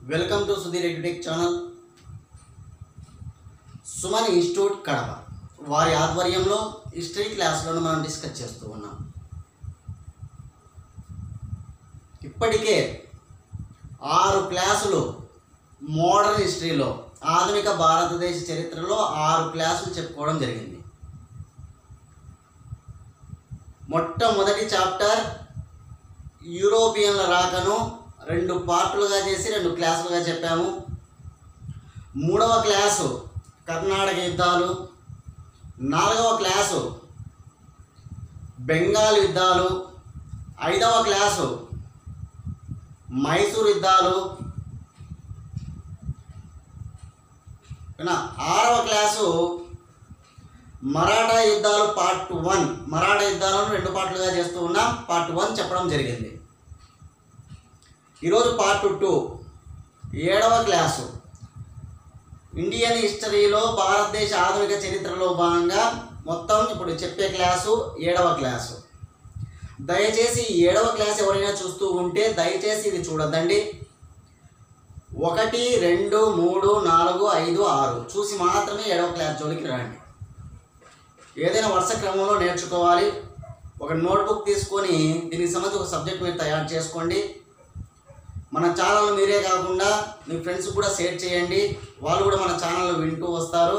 Welcome to Sudheer edutech channel Suman institute Kadapa వారి ఆధ్వర్యంలో history క్లాసులను మనం డిస్కస్ చేస్తూ ఉన్నాం ఇప్పటికే ఆరు క్లాసులు మోడర్న్ హిస్టరీలో ఆధునిక భారతదేశ చరిత్రలో ఆరు క్లాసులు చెప్పుకోవడం జరిగింది మొట్టమొదటి చాప్టర్ యూరోపియన్ల రాకను రెండు పార్టులుగా చేసి రెండు క్లాసులుగా చెప్పాము మూడవ క్లాసు కర్ణాటక యుద్ధాలు నాలుగవ క్లాసు బెంగాల్ యుద్ధాలు ఐదవ క్లాసు మైసూర్ యుద్ధాలు వినా? ఆరవ క్లాసు మరాఠా యుద్ధాలు పార్ట్ వన్ మరాఠా యుద్ధాలను రెండు పార్ట్లుగా చేస్తూ ఉన్నాం పార్ట్ వన్ చెప్పడం జరిగింది ఈరోజు పార్ట్ టూ ఏడవ క్లాసు ఇండియన్ హిస్టరీలో భారతదేశ ఆధునిక చరిత్రలో భాగంగా మొత్తం ఇప్పుడు చెప్పే క్లాసు ఏడవ క్లాసు దయచేసి ఈ ఏడవ క్లాస్ ఎవరైనా చూస్తూ ఉంటే దయచేసి ఇది చూడొద్దండి ఒకటి రెండు మూడు నాలుగు ఐదు ఆరు చూసి మాత్రమే ఏడవ క్లాస్ జోలికి రండి ఏదైనా వరుస క్రమంలో నేర్చుకోవాలి ఒక నోట్బుక్ తీసుకొని దీనికి సంబంధించి ఒక సబ్జెక్ట్ మీరు తయారు చేసుకోండి మన ఛానల్ మీరే కాకుండా మీ ఫ్రెండ్స్ కూడా షేర్ చేయండి వాళ్ళు కూడా మన ఛానల్ వింటూ వస్తారు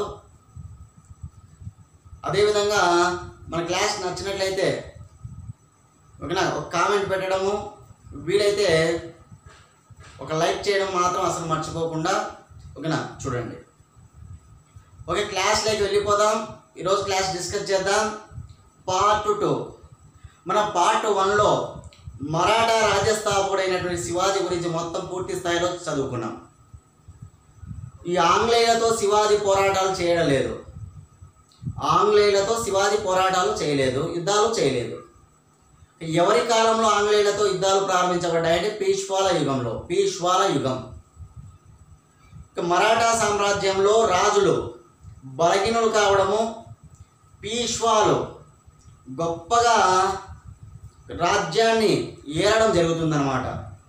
అదేవిధంగా మన క్లాస్ నచ్చినట్లయితే ఓకేనా ఒక కామెంట్ పెట్టడము వీలైతే ఒక లైక్ చేయడం మాత్రం అసలు మర్చిపోకుండా ఓకేనా చూడండి ఓకే క్లాస్లోకి వెళ్ళిపోదాం ఈరోజు క్లాస్ డిస్కస్ చేద్దాం పార్ట్ టూ మన పార్ట్ వన్లో మరాఠా రాజ్యస్థాపకుడైనటువంటి శివాజీ గురించి మొత్తం పూర్తి స్థాయిలో చదువుకున్నాం ఈ ఆంగ్లేయులతో శివాజీ పోరాటాలు చేయడం లేదు ఆంగ్లేయులతో శివాజీ పోరాటాలు చేయలేదు యుద్ధాలు చేయలేదు ఎవరి కాలంలో ఆంగ్లేయులతో యుద్ధాలు ప్రారంభించబడ్డాయంటే పీష్వాల యుగంలో పీష్వాల యుగం ఇక మరాఠా సామ్రాజ్యంలో రాజులు బలహీనులు కావడము పీష్వాలు గొప్పగా రాజ్యాన్ని ఏలడం జరుగుతుందన్నమాట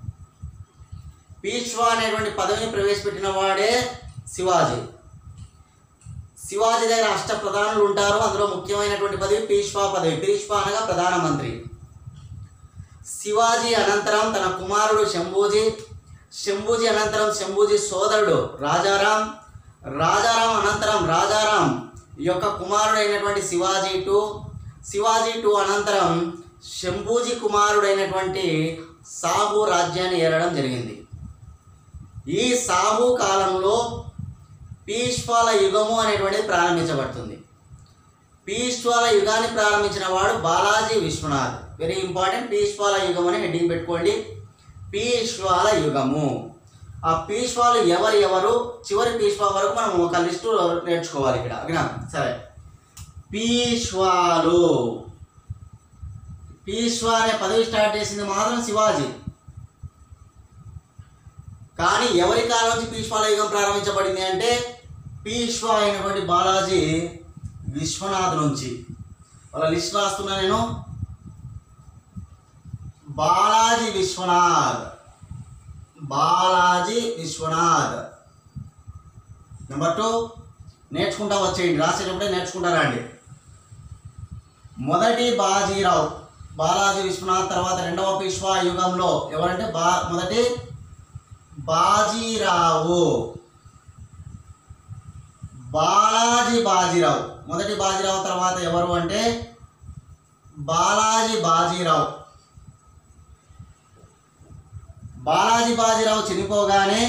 పీష్వా అనేటువంటి పదవిని ప్రవేశపెట్టిన వాడే శివాజీ శివాజీ దగ్గర అష్ట ప్రధానులు ఉంటారు అందులో ముఖ్యమైనటువంటి పదవి పీష్వా పదవి పీష్వా అనగా ప్రధానమంత్రి శివాజీ అనంతరం తన కుమారుడు శంభూజీ శంభూజీ అనంతరం శంభూజీ సోదరుడు రాజారాం రాజారాం అనంతరం రాజారాం యొక్క కుమారుడైనటువంటి శివాజీ టూ శివాజీ టూ అనంతరం శంభూజీ కుమారుడైనటువంటి సాహు రాజ్యాన్ని ఏలడం జరిగింది ఈ సాహు కాలంలో పీష్వాల యుగము అనేటువంటిది ప్రారంభించబడుతుంది పీష్వాల యుగాన్ని ప్రారంభించిన వాడు బాలాజీ విశ్వనాథ్ వెరీ ఇంపార్టెంట్ పీష్వాల యుగం అని హెడ్డింగ్ పెట్టుకోండి పీష్వాల యుగము ఆ పీష్వాలు ఎవరు ఎవరు చివరి పీష్వా వరకు మనం ఒక లిస్టు నేర్చుకోవాలి ఇక్కడ ఓకేనా సరే పీష్వాలు పీష్వా అనే పదవి స్టార్ట్ చేసింది మాత్రం శివాజీ కానీ ఎవరి కాలం నుంచి పీష్వాల యుగం ప్రారంభించబడింది అంటే పీష్వా అయినటువంటి బాలాజీ విశ్వనాథ్ నుంచి వాళ్ళ లిస్ట్ రాస్తున్నా నేను బాలాజీ విశ్వనాథ్ బాలాజీ విశ్వనాథ్ నెంబర్ టూ నేర్చుకుంటా వచ్చేయండి రాసేటప్పుడే నేర్చుకుంటారా అండి మొదటి బాజీరావు బాలాజీ విశ్వనాథ్ తర్వాత రెండవ పీష్వా యుగంలో ఎవరంటే బా మొదటి బాజీరావు బాలాజీ బాజీరావు మొదటి బాజీరావు తర్వాత ఎవరు అంటే బాలాజీ బాజీరావు బాలాజీ బాజీరావు చనిపోగానే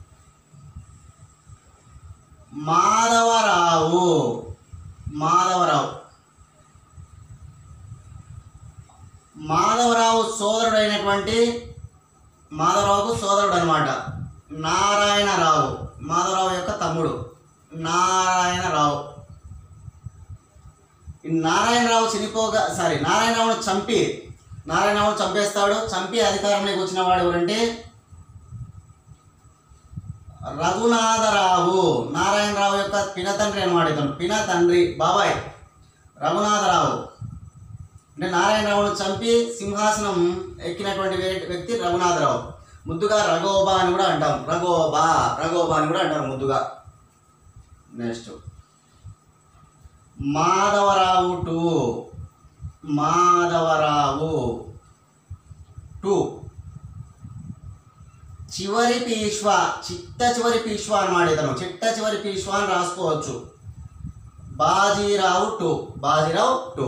మాధవరావు మాధవరావు మాధవరావు సోదరుడైనటువంటి మాధవరావుకు సోదరుడు అనమాట నారాయణరావు మాధవరావు యొక్క తమ్ముడు నారాయణరావు ఈ నారాయణరావు చనిపోగా సారీ నారాయణరావును చంపి నారాయణరావును చంపేస్తాడు చంపి అధికారంలోకి వచ్చిన వాడు ఎవరంటే రఘునాథరావు నారాయణరావు యొక్క పిన తండ్రి అనమాట ఇతను పిన తండ్రి బాబాయ్ రఘునాథరావు అంటే నారాయణరావును చంపి సింహాసనం ఎక్కినటువంటి వే- వ్యక్తి రఘునాథరావు ముద్దుగా రఘోబా అని కూడా అంటాం రఘోబా రఘోబా అని కూడా అంటారు ముద్దుగా next Madhavrao two Madhavrao two చివరి పీష్వా చిట్ట చివరి పీష్వా అన్నమాట ఇతను చిట్ట చివరి పీష్వా అని రాసుకోవచ్చు బాజీరావు టూ బాజీరావు టూ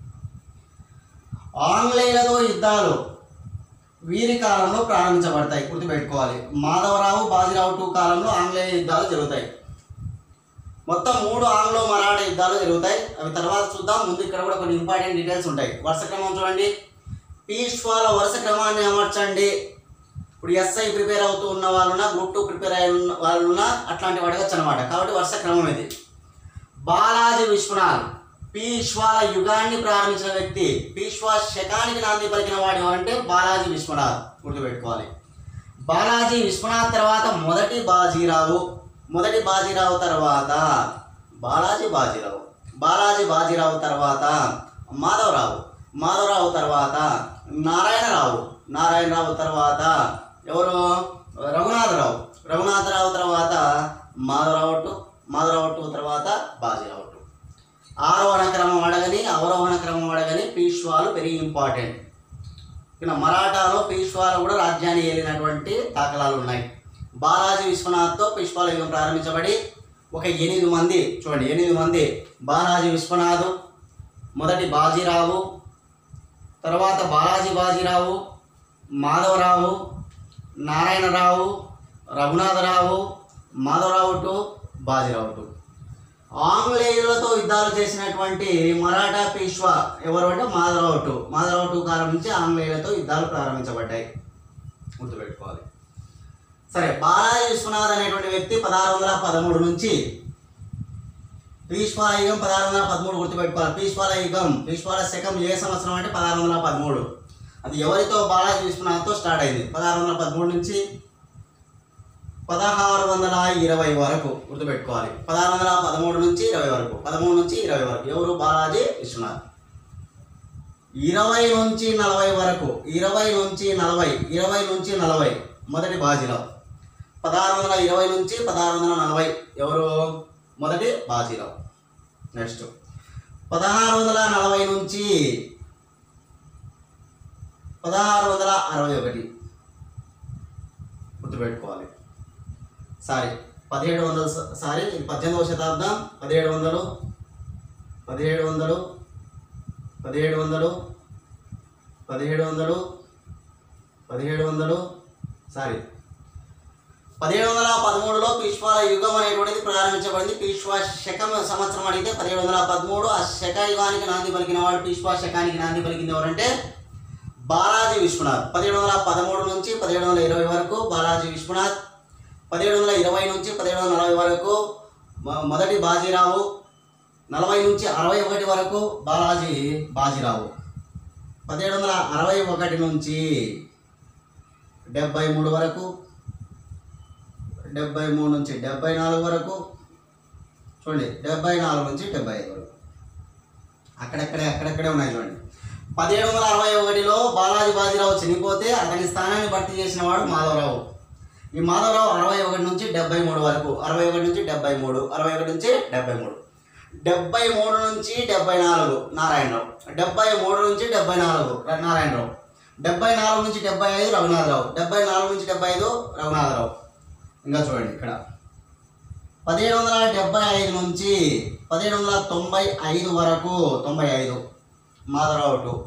ఆంగ్లేయులతో యుద్ధాలు వీరి కాలంలో ప్రారంభించబడతాయి గుర్తుపెట్టుకోవాలి మాధవరావు బాజీరావు టూ కాలంలో ఆంగ్లేయ యుద్ధాలు జరుగుతాయి మొత్తం మూడు ఆంగ్లో మరాఠా యుద్ధాలు జరుగుతాయి అవి తర్వాత చూద్దాం ముందు ఇక్కడ కూడా కొన్ని ఇంపార్టెంట్ డీటెయిల్స్ ఉంటాయి వరుస క్రమం చూడండి పీష్వాల వరుస క్రమాన్ని అమర్చండి ఇప్పుడు ఎస్ఐ ప్రిపేర్ అవుతూ ఉన్న వాళ్ళున్నా గ్రూప్ టూ ప్రిపేర్ అయి ఉన్న వాళ్ళున్నా అట్లాంటివి అడగచ్చు అనమాట కాబట్టి వరుస క్రమం ఇది బాలాజీ విశ్వనాథ్ పీష్వాల యుగాన్ని ప్రారంభించిన వ్యక్తి పీష్వా శకానికి నాంది పలికిన వాడు ఎవరంటే బాలాజీ విశ్వనాథ్ గుర్తుపెట్టుకోవాలి బాలాజీ విశ్వనాథ్ తర్వాత మొదటి బాజీరావు మొదటి బాజీరావు తర్వాత బాలాజీ బాజీరావు బాలాజీ బాజీరావు తర్వాత మాధవరావు మాధవరావు తర్వాత నారాయణరావు నారాయణరావు తర్వాత ఎవరు రఘునాథరావు రఘునాథరావు తర్వాత మాధవరావు టు మాధవరావు టు తర్వాత బాజీరావు టు ఆరోహణ క్రమం అడగని అవరోహణ క్రమం అడగని పీష్వాలు వెరీ ఇంపార్టెంట్ ఇక మరాఠాలో పీష్వాలు కూడా రాజ్యాన్ని ఏలినటువంటి దాఖలాలు ఉన్నాయి బాలాజీ విశ్వనాథ్తో పీష్వాల యుగం ప్రారంభించబడి ఒక ఎనిమిది మంది చూడండి ఎనిమిది మంది బాలాజీ విశ్వనాథ్ మొదటి బాజీరావు తర్వాత బాలాజీ బాజీరావు మాధవరావు నారాయణరావు రఘునాథరావు మాధవరావు టు బాజీరావు టు ఆంగ్లేయులతో యుద్ధాలు చేసినటువంటి మరాఠా పీష్వా ఎవరు అంటే మాధవరావు టు మాధవరావు టు కాలం నుంచి ఆంగ్లేయులతో యుద్ధాలు ప్రారంభించబడ్డాయి గుర్తుపెట్టుకోవాలి సరే బాలాజీ విశ్వనాథ్ అనేటువంటి వ్యక్తి పదహారు వందల పదమూడు నుంచి పీష్వాల యుగం పదహారు వందల పదమూడు గుర్తుపెట్టుకోవాలి పీష్వాల యుగం పీష్వాల శకం ఏ సంవత్సరం అంటే పదహారు వందల పదమూడు అది ఎవరితో బాలాజీ విశ్వనాథ్తో స్టార్ట్ అయింది పదహారు వందల పదమూడు నుంచి పదహారు వందల ఇరవై వరకు గుర్తుపెట్టుకోవాలి పదహారు వందల పదమూడు నుంచి ఇరవై వరకు పదమూడు నుంచి ఇరవై వరకు ఎవరు బాలాజీ విశ్వనాథ్ ఇరవై నుంచి నలభై వరకు ఇరవై నుంచి నలభై ఇరవై నుంచి నలభై మొదటి బాజీరావు పదహారు వందల ఇరవై నుంచి పదహారు వందల నలభై ఎవరు మొదటి బాజీరావు నెక్స్ట్ పదహారు వందల నలభై నుంచి పదహారు వందల అరవై ఒకటి గుర్తుపెట్టుకోవాలి సారీ పదిహేడు వందలు స- సారీ ఇది పద్దెనిమిదవ శతాబ్దం పదిహేడు వందలు పదిహేడు వందలు పదిహేడు వందలు పదిహేడు వందలు పదిహేడు వందలు సారీ పదిహేడు వందల పదమూడులో పీష్వాల యుగం అనేటువంటిది ప్రారంభించబడింది పీష్వా శకం సంవత్సరం అడిగితే పదిహేడు వందల పదమూడు ఆ శక యుగానికి నాంది పలికిన వాడు పీష్వా శకానికి నాంది పలికింది ఎవరంటే బాలాజీ విశ్వనాథ్ పదిహేడు వందల పదమూడు నుంచి పదిహేడు వందల ఇరవై వరకు బాలాజీ విశ్వనాథ్ పదిహేడు వందల ఇరవై నుంచి పదిహేడు వందల నలభై వరకు మొ- మొదటి బాజీరావు నలభై నుంచి అరవై ఒకటి వరకు బాలాజీ బాజీరావు పదిహేడు వందల అరవై ఒకటి నుంచి డెబ్బై మూడు వరకు డెబ్బై మూడు నుంచి డెబ్బై నాలుగు వరకు చూడండి డెబ్బై నాలుగు నుంచి డెబ్బై ఐదు వరకు అక్కడక్కడే అక్కడక్కడే ఉన్నాయి చూడండి పదిహేడు వందల అరవై ఒకటిలో బాలాజీ బాజీరావు చనిపోతే అతని స్థానాన్ని భర్తీ చేసిన వాడు మాధవరావు ఈ మాధవరావు అరవై ఒకటి నుంచి డెబ్బై మూడు వరకు అరవై ఒకటి నుంచి డెబ్బై మూడు అరవై ఒకటి నుంచి డెబ్బై మూడు డెబ్బై మూడు నుంచి డెబ్బై నాలుగు నారాయణరావు డెబ్బై మూడు నుంచి డెబ్బై నాలుగు ర- నారాయణరావు డెబ్బై నాలుగు నుంచి డెబ్బై ఐదు రఘునాథరావు డెబ్బై నాలుగు నుంచి డెబ్బై ఐదు రఘునాథరావు ఇంకా చూడండి ఇక్కడ పదిహేడు వందల డెబ్బై ఐదు నుంచి పదిహేడు వందల తొంభై ఐదు వరకు తొంభై ఐదు మాధవరావు టు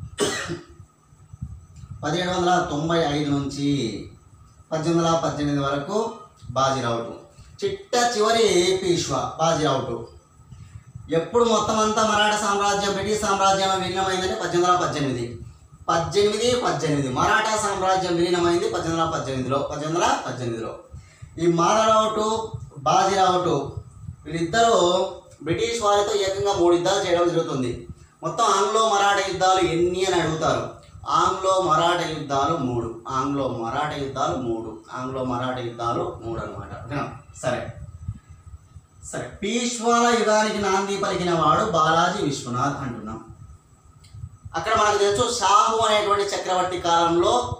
పదిహేడు వందల తొంభై ఐదు నుంచి పద్దెనిమిది వందల పద్దెనిమిది వరకు బాజీరావు టు చిట్ట చివరి పీష్వా బాజీరావు టు ఎప్పుడు మొత్తం అంతా మరాఠా సామ్రాజ్యం బ్రిటిష్ సామ్రాజ్యం విలీనమైందంటే పద్దెనిమిది వందల పద్దెనిమిది పద్దెనిమిది పద్దెనిమిది మరాఠా సామ్రాజ్యం విలీనమైంది పద్దెనిమిది వందల పద్దెనిమిదిలో పద్దెనిమిది వందల పద్దెనిమిదిలో ఈ మాధవరావు టు బాజీరావు టు వీళ్ళిద్దరూ బ్రిటిష్ వారితో ఏకంగా మూడు యుద్ధాలు చేయడం జరుగుతుంది మొత్తం ఆంగ్లో మరాఠా యుద్ధాలు ఎన్ని అని అడుగుతారు ఆంగ్లో మరాఠా యుద్ధాలు మూడు ఆంగ్లో మరాఠా యుద్ధాలు మూడు ఆంగ్లో మరాఠా యుద్ధాలు మూడు అనమాట ఓకేనా సరే సరే పీష్వాల యుగానికి నాంది పలికిన వాడు బాలాజీ విశ్వనాథ్ అంటున్నాం అక్కడ మనకు తెలుసు షాహు అనేటువంటి చక్రవర్తి కాలంలో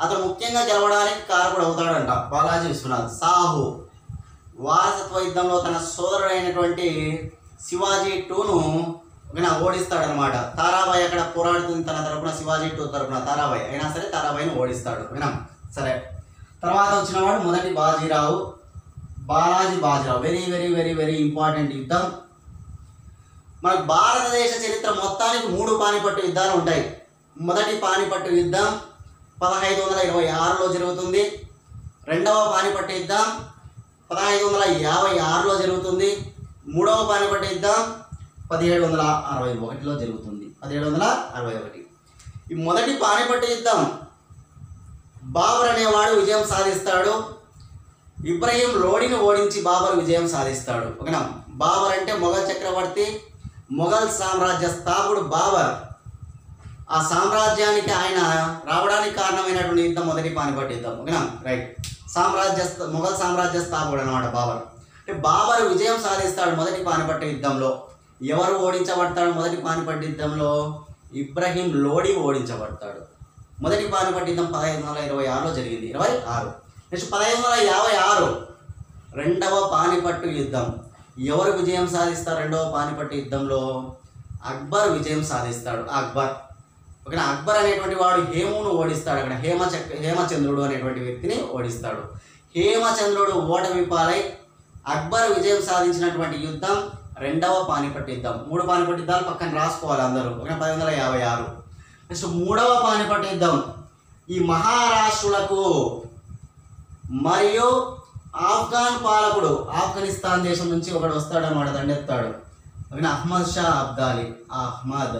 అతను ముఖ్యంగా గెలవడానికి కారకుడు అవుతాడంట బాలాజీ విశ్వనాథ్ సాహు వారసత్వ యుద్ధంలో తన సోదరుడైనటువంటి శివాజీ టూను ఓకేనా ఓడిస్తాడనమాట తారాబాయి అక్కడ పోరాడుతుంది తన తరపున శివాజీ టూ తరపున తారాబాయి అయినా సరే తారాబాయిని ఓడిస్తాడు ఓకేనా సరే తర్వాత వచ్చిన వాడు మొదటి Bajirao Balaji Bajirao very very very very important యుద్ధం మనకు భారతదేశ చరిత్ర మొత్తానికి మూడు పానిపట్టు యుద్ధాలు ఉంటాయి మొదటి పానిపట్టు యుద్ధం పదహైదు వందల ఇరవై ఆరులో జరుగుతుంది రెండవ పానిపట్టు యుద్ధం పదహైదు వందల యాభై ఆరులో జరుగుతుంది మూడవ పానిపట్టు యుద్ధం పదిహేడు వందల అరవై ఒకటిలో జరుగుతుంది పదిహేడు వందల అరవై ఒకటి ఈ మొదటి పానిపట్టు యుద్ధం బాబర్ అనేవాడు విజయం సాధిస్తాడు ఇబ్రహీం లోడిని ఓడించి బాబర్ విజయం సాధిస్తాడు ఓకేనా బాబర్ అంటే మొఘల్ చక్రవర్తి మొఘల్ సామ్రాజ్య స్థాపకుడు బాబర్ ఆ సామ్రాజ్యానికి ఆయన రావడానికి కారణమైనటువంటి యుద్ధం మొదటి పానిపట్టు యుద్ధం ఓకేనా రైట్ సామ్రాజ్య స్థ- మొఘల్ సామ్రాజ్య స్థాపకుడు అనమాట బాబర్ అంటే బాబర్ విజయం సాధిస్తాడు మొదటి పానిపట్టు యుద్ధంలో ఎవరు ఓడించబడతాడు మొదటి పానిపట్టు యుద్ధంలో ఇబ్రహీం లోడి ఓడించబడతాడు మొదటి పానిపట్టు యుద్ధం పదహైదు వందల ఇరవై ఆరులో జరిగింది ఇరవై ఆరు నెక్స్ట్ పదహైదు వందల యాభై ఆరు రెండవ పానిపట్టు యుద్ధం ఎవరు విజయం సాధిస్తారు రెండవ పానిపట్టు యుద్ధంలో అక్బర్ విజయం సాధిస్తాడు అక్బర్ ఓకేనా అక్బర్ అనేటువంటి వాడు హేమును ఓడిస్తాడు అక్కడ హేమచక్ హేమచంద్రుడు అనేటువంటి వ్యక్తిని ఓడిస్తాడు హేమచంద్రుడు ఓటమి పాలై అక్బర్ విజయం సాధించినటువంటి యుద్ధం రెండవ పానిపట్టు యుద్ధం మూడు పానిపట్టు యుద్ధాలు పక్కన రాసుకోవాలి అందరూ ఓకే పది వందల యాభై ఆరు నెక్స్ట్ మూడవ పానిపట్టు యుద్ధం ఈ మహారాష్ట్రులకు మరియు ఆఫ్ఘాన్ పాలకుడు ఆఫ్ఘనిస్తాన్ దేశం నుంచి ఒకడు వస్తాడు అనమాట దండెత్తాడు ఓకేనా అహ్మద్ షా అబ్దాలి అహ్మద్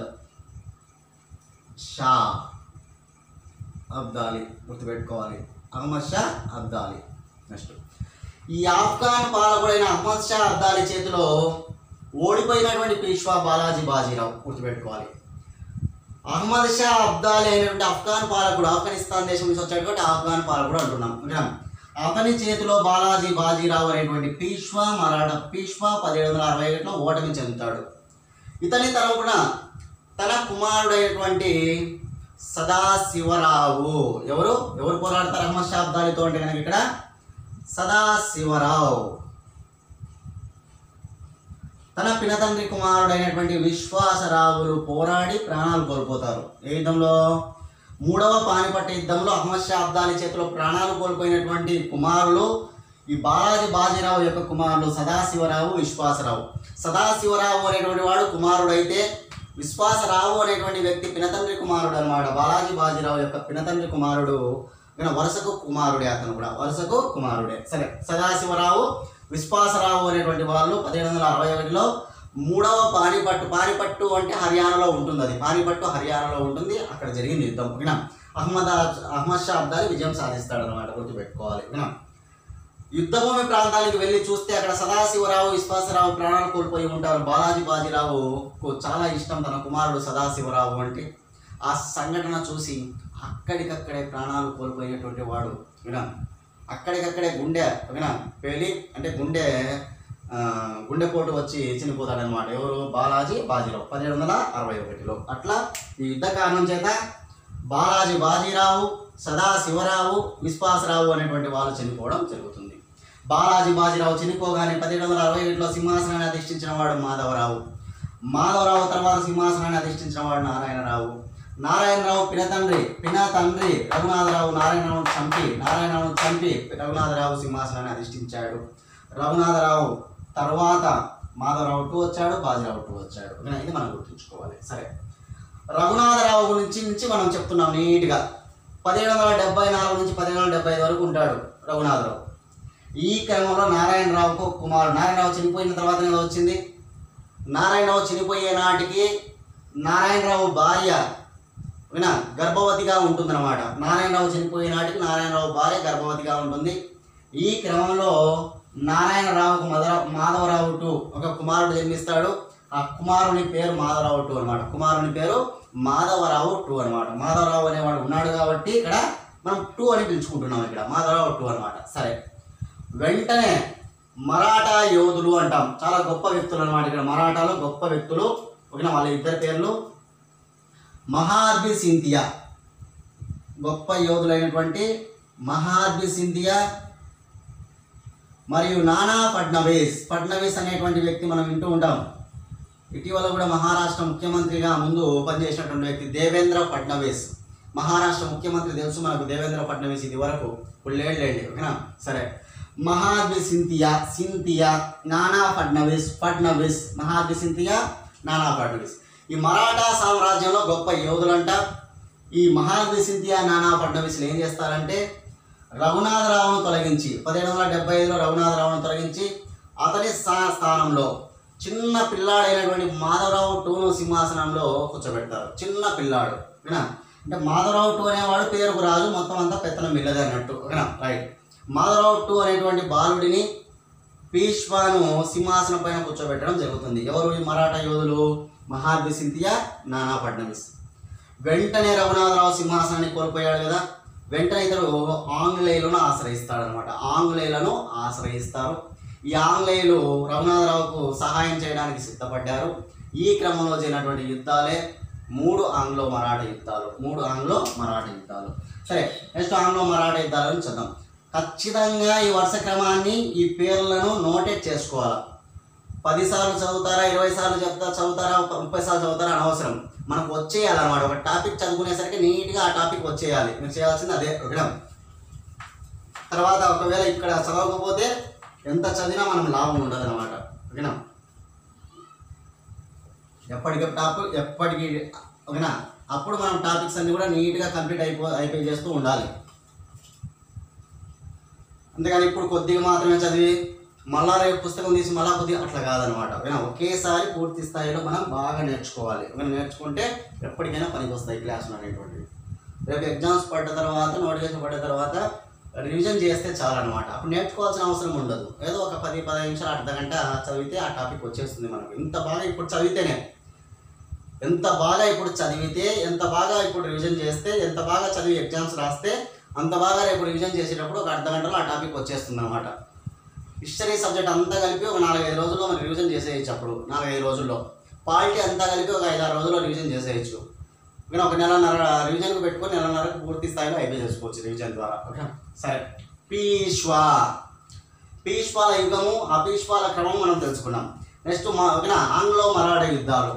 షా అబ్దాలి గుర్తుపెట్టుకోవాలి అహ్మద్ షా అబ్దాలి నెక్స్ట్ ఈ ఆఫ్ఘాన్ పాలకుడైన అహ్మద్ షా అబ్దాలి చేతిలో ఓడిపోయినటువంటి పీష్వా బాలాజీ బాజీరావు గుర్తుపెట్టుకోవాలి అహ్మద్ షా అబ్దాలి అయినటువంటి ఆఫ్ఘాన్ పాలకుడు ఆఫ్ఘనిస్తాన్ దేశం నుంచి వచ్చేటువంటి ఆఫ్ఘాన్ పాలకుడు అంటున్నాం ఓకేనా అతని చేతిలో బాలాజీ బాజీరావు అనేటువంటి పీష్వా మరాఠా పీష్వా పదిహేడు వందల అరవై ఒకటిలో ఓటమి చెందుతాడు ఇతని తరపున తన కుమారుడైనటువంటి సదాశివరావు ఎవరు ఎవరు పోరాడతారు అహ్మద్ షా అబ్దాలితో అంటే కనుక ఇక్కడ సదాశివరావు తన పినతండ్రి కుమారుడైనటువంటి విశ్వాసరావులు పోరాడి ప్రాణాలు కోల్పోతారు ఏ యుద్ధంలో మూడవ పానిపట్ట యుద్ధంలో అహ్మద్ షా అబ్దాలి చేతిలో ప్రాణాలు కోల్పోయినటువంటి కుమారులు ఈ బాలాజీ బాజీరావు యొక్క కుమారులు సదాశివరావు విశ్వాసరావు సదాశివరావు అనేటువంటి వాడు కుమారుడైతే విశ్వాసరావు అనేటువంటి వ్యక్తి పినతండ్రి కుమారుడు అనమాట బాలాజీ బాజీరావు యొక్క పినతండ్రి కుమారుడు ఈయన వరుసకు కుమారుడే అతను కూడా వరుసకు కుమారుడే సరే సదాశివరావు విశ్వాసరావు అనేటువంటి వాళ్ళు పదిహేడు వందల అరవై ఒకటిలో మూడవ పానిపట్టు పానిపట్టు అంటే హర్యానాలో ఉంటుంది అది పానిపట్టు హర్యానాలో ఉంటుంది అక్కడ జరిగింది యుద్ధం ఓకేనా అహ్మద్ అహ్మద్ షా అబ్దాలి విజయం సాధిస్తాడు అనమాట గుర్తుపెట్టుకోవాలి ఓకేనా యుద్ధభూమి ప్రాంతానికి వెళ్ళి చూస్తే అక్కడ సదాశివరావు విశ్వాసరావు ప్రాణాలు కోల్పోయి ఉంటారు బాలాజీ బాజీరావుకు చాలా ఇష్టం తన కుమారుడు సదాశివరావు అంటే ఆ సంఘటన చూసి అక్కడికక్కడే ప్రాణాలు కోల్పోయినటువంటి వాడు వినా అక్కడికక్కడే గుండె వినా పేలి అంటే గుండె ఆ, గుండెపోటు వచ్చి చనిపోతాడనమాట ఎవరు బాలాజీ బాజీరావు పదిహేడు వందల అరవై ఒకటిలో అట్లా ఈ యుద్ధ కారణం చేత బాలాజీ బాజీరావు సదాశివరావు విశ్వాసరావు అనేటువంటి వాళ్ళు చనిపోవడం జరుగుతుంది బాలాజీ బాజీరావు చనిపోగానే పదిహేడు వందల అరవై ఒకటిలో సింహాసనాన్ని అధిష్ఠించిన వాడు మాధవరావు మాధవరావు తర్వాత సింహాసనాన్ని అధిష్ఠించిన వాడు నారాయణరావు నారాయణరావు పినతండ్రి పిన తండ్రి రఘునాథరావు నారాయణరావును చంపి నారాయణరావును చంపి రఘునాథరావు సింహాసనాన్ని అధిష్ఠించాడు రఘునాథరావు తర్వాత మాధవరావు టూ వచ్చాడు బాజీరావు టూ వచ్చాడు ఓకేనా? ఇది మనం గుర్తుంచుకోవాలి సరే రఘునాథరావు గురించి నుంచి మనం చెప్తున్నాం నీట్గా పదిహేడు వందల డెబ్బై నాలుగు నుంచి పదిహేడు వందల డెబ్బై ఐదు వరకు ఉంటాడు రఘునాథరావు ఈ క్రమంలో నారాయణరావుకు కుమారుడు నారాయణరావు చనిపోయిన తర్వాత ఏదో వచ్చింది నారాయణరావు చనిపోయే నాటికి నారాయణరావు భార్య వినా గర్భవతిగా ఉంటుందన్నమాట నారాయణరావు చనిపోయే నాటికి నారాయణరావు భార్య గర్భవతిగా ఉంటుంది ఈ క్రమంలో నారాయణరావుకు మదర మాధవరావు టు ఒక కుమారుడు జన్మిస్తాడు ఆ కుమారుని పేరు మాధవరావు టూ అనమాట కుమారుని పేరు మాధవరావు టూ అనమాట మాధవరావు అనేవాడు ఉన్నాడు కాబట్టి ఇక్కడ మనం టూ అని పిలుచుకుంటున్నాం ఇక్కడ మాధవరావు టూ అనమాట సరే వెంటనే మరాఠా యోధులు అంటాం చాలా గొప్ప వ్యక్తులు అనమాట ఇక్కడ మరాఠాలో గొప్ప వ్యక్తులు ఓకేనా వాళ్ళ ఇద్దరి పేర్లు మహాద్బి సింధియా గొప్ప యోధులైనటువంటి మహాద్వి సింధియా మరియు నానా ఫడ్నవీస్ ఫడ్నవీస్ అనేటువంటి వ్యక్తి మనం వింటూ ఉంటాం ఇటీవల కూడా మహారాష్ట్ర ముఖ్యమంత్రిగా ముందు పనిచేసినటువంటి వ్యక్తి దేవేంద్ర ఫడ్నవీస్ మహారాష్ట్ర ముఖ్యమంత్రి తెలుసు మనకు దేవేంద్ర ఫడ్నవీస్ ఇది వరకు పుల్లేళ్ళండి ఓకేనా సరే మహాద్వి సింతియా సింతియా నానా ఫడ్నవీస్ ఫడ్నవీస్ మహాద్వి సింతియా నానా ఫడ్నవీస్ ఈ మరాఠా సామ్రాజ్యంలో గొప్ప యోధులంట ఈ మహాద్వి సింతియా నానా ఫడ్నవీస్లు ఏం చేస్తారంటే రఘునాథరావును తొలగించి పదిహేడు వందల డెబ్బై ఐదులో రఘునాథరావును తొలగించి అతని స్థా- స్థానంలో చిన్న పిల్లాడైనటువంటి మాధవరావు టూను సింహాసనంలో కూర్చోబెడతారు చిన్న పిల్లాడు ఓకేనా అంటే మాధవరావు టూ అనేవాడు పేరుకు రాజు మొత్తం అంతా పెత్తనం మిల్లది అన్నట్టు ఓకేనా రైట్ మాధవరావు టూ అనేటువంటి బాలుడిని పీష్వాను సింహాసనం పైన కూర్చోబెట్టడం జరుగుతుంది ఎవరు ఈ మరాఠా యోధులు మహాద్వి సింధియా నానా ఫడ్నవీస్ వెంటనే రఘునాథరావు సింహాసనాన్ని కోల్పోయాడు కదా వెంటనే ఇతడు ఆంగ్లేయులను ఆశ్రయిస్తాడనమాట ఆంగ్లేయులను ఆశ్రయిస్తారు ఈ ఆంగ్లేయులు రఘునాథరావుకు సహాయం చేయడానికి సిద్ధపడ్డారు ఈ క్రమంలో జరిగినటువంటి యుద్ధాలే మూడు ఆంగ్లో మరాఠా యుద్ధాలు మూడు ఆంగ్లో మరాఠా యుద్ధాలు సరే నెక్స్ట్ ఆంగ్లో మరాఠా యుద్ధాలను చూద్దాం ఖచ్చితంగా ఈ వరుస క్రమాన్ని ఈ పేర్లను నోటెడ్ చేసుకోవాలి పది సార్లు చదువుతారా ఇరవై సార్లు చెప్తా చదువుతారా ఒక ముప్పై సార్లు చదువుతారా అనవసరం మనకు వచ్చేయాలన్నమాట ఒక టాపిక్ చదువుకునేసరికి నీట్గా ఆ టాపిక్ వచ్చేయాలి మీరు చేయాల్సింది అదే ఒకడం తర్వాత ఒకవేళ ఇక్కడ చదవకపోతే ఎంత చదివినా మనం లాభం ఉండదు అనమాట ఓకేనా ఎప్పటికి టాపిక్ ఎప్పటికి ఓకేనా అప్పుడు మనం టాపిక్స్ అన్ని కూడా నీట్గా కంప్లీట్ అయిపో అయిపోయి చేస్తూ ఉండాలి అంతేగాని ఇప్పుడు కొద్దిగా మాత్రమే చదివి మళ్ళా రేపు పుస్తకం తీసి మళ్ళా కొద్దిగా అట్లా కాదనమాట ఓకేనా ఒకేసారి పూర్తి స్థాయిలో మనం బాగా నేర్చుకోవాలి ఓకేనా నేర్చుకుంటే ఎప్పటికైనా పనికి వస్తాయి క్లాసులు అనేటువంటివి రేపు ఎగ్జామ్స్ పడ్డ తర్వాత నోటిఫికేషన్ పడ్డ తర్వాత రివిజన్ చేస్తే చాలన్నమాట అప్పుడు నేర్చుకోవాల్సిన అవసరం ఉండదు ఏదో ఒక పది పదిహేను నిమిషాలు అర్ధ గంట చదివితే ఆ టాపిక్ వచ్చేస్తుంది మనకు ఇంత బాగా ఇప్పుడు చదివితేనే ఎంత బాగా ఇప్పుడు చదివితే ఎంత బాగా ఇప్పుడు రివిజన్ చేస్తే ఎంత బాగా చదివి ఎగ్జామ్స్ రాస్తే అంత బాగా రేపు రివిజన్ చేసేటప్పుడు ఒక అర్ధ గంటలో ఆ టాపిక్ వచ్చేస్తుంది అనమాట హిస్టరీ సబ్జెక్ట్ అంతా కలిపి ఒక నాలుగైదు రోజుల్లో మనం రివిజన్ చేసేయచ్చు అప్పుడు నాలుగైదు రోజుల్లో పాలిటీ అంతా కలిపి ఒక ఐదారు రోజుల్లో రివిజన్ చేసేయచ్చు కానీ ఒక నెలన్నర రివిజన్కి పెట్టుకొని నెలన్నరకు పూర్తి స్థాయిలో అయిపోయి చేసుకోవచ్చు రివిజన్ ద్వారా ఓకే సరే పీష్వా పీష్వాల యుగము ఆ పీష్వాల క్రమం మనం తెలుసుకున్నాం నెక్స్ట్ మా ఓకేనా ఆంగ్లో మరాఠా యుద్ధాలు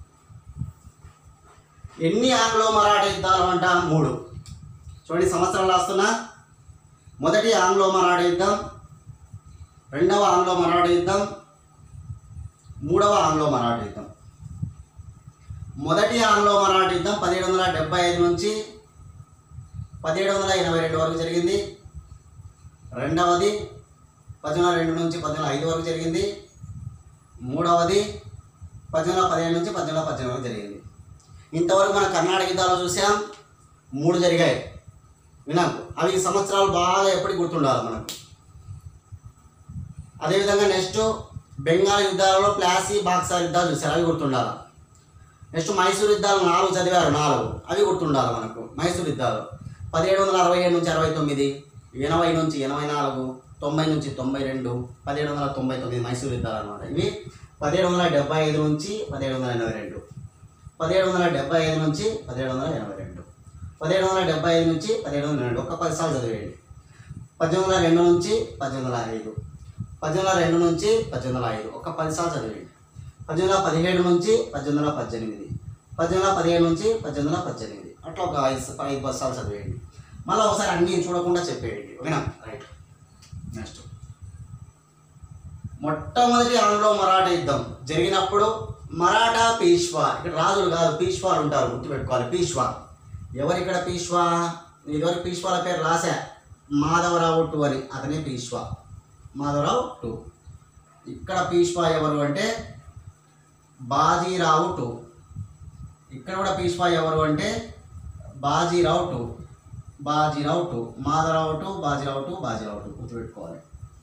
ఎన్ని ఆంగ్లో మరాఠా యుద్ధాలు అంట మూడు చూడండి సంవత్సరాలు రాస్తున్నా మొదటి ఆంగ్లో మరాఠా యుద్ధం రెండవ ఆంగ్లో మరాఠా యుద్ధం మూడవ ఆంగ్లో మరాఠా యుద్ధం మొదటి ఆంగ్లో మరాఠా యుద్ధం పదిహేడు వందల డెబ్బై ఐదు నుంచి పదిహేడు వందల ఎనభై రెండు వరకు జరిగింది రెండవది పద్దెనిమిది వందల రెండు నుంచి పద్దెనిమిది వందల ఐదు వరకు జరిగింది మూడవది పద్దెనిమిది వందల పదిహేడు నుంచి పద్దెనిమిది వందల పద్దెనిమిది వరకు జరిగింది ఇంతవరకు మన కర్ణాటక యుద్ధాలు చూసాం మూడు జరిగాయి వినాకు అవి సంవత్సరాలు బాగా ఎప్పటికి గుర్తుండాలి మనకు అదేవిధంగా నెక్స్ట్ బెంగాల్ యుద్ధాలలో ప్లాసీ బాక్సార్ యుద్ధాలు చూసారు అవి గుర్తుండాలి నెక్స్ట్ మైసూర్ యుద్ధాలు నాలుగు చదివారు నాలుగు అవి గుర్తుండాలి మనకు మైసూర్ యుద్ధాలు పదిహేడు వందల అరవై ఏడు నుంచి అరవై తొమ్మిది ఎనభై నుంచి ఎనభై నాలుగు తొంభై నుంచి తొంభై రెండు పదిహేడు వందల తొంభై తొమ్మిది మైసూర్ యుద్ధాలు అనమాట ఇవి పదిహేడు వందల డెబ్బై ఐదు నుంచి పదిహేడు వందల ఎనభై రెండు పదిహేడు వందల డెబ్బై ఐదు నుంచి పదిహేడు వందల ఎనభై రెండు పదిహేడు వందల డెబ్బై ఐదు నుంచి పదిహేడు వందల రెండు ఒక పది సార్లు చదివేయండి పద్దెనిమిది వందల రెండు నుంచి పద్దెనిమిది వందల ఐదు పద్దెనిమిది వందల రెండు నుంచి పద్దెనిమిది వందల ఐదు ఒక పది సార్లు చదివేయండి పద్దెనిమిది వందల పదిహేడు నుంచి పద్దెనిమిది వందల పద్దెనిమిది పద్దెనిమిది వందల పదిహేడు నుంచి పద్దెనిమిది వందల పద్దెనిమిది అట్లా ఒక ఐదు ఐదు పది సార్లు చదివేయండి మళ్ళీ ఒకసారి అన్నీ చూడకుండా చెప్పేయండి ఓకేనా రైట్ నెక్స్ట్ మొట్టమొదటి ఆంగ్లో మరాఠా యుద్ధం జరిగినప్పుడు మరాఠా పీష్వా ఇక్కడ రాజులు కాదు పీష్వాలు ఉంటారు గుర్తుపెట్టుకోవాలి పీష్వా ఎవరు ఇక్కడ పీష్వా ఇదివరకు పీష్వాల పేరు రాసా మాధవరావు టూ అని అతనే పీష్వా మాధవరావు టూ ఇక్కడ పీష్వా ఎవరు అంటే బాజీరావు టూ ఇక్కడ కూడా పీష్వా ఎవరు అంటే Bajirao two Bajirao two Madhavrao two Bajirao two Bajirao two గుర్తుపెట్టుకోవాలి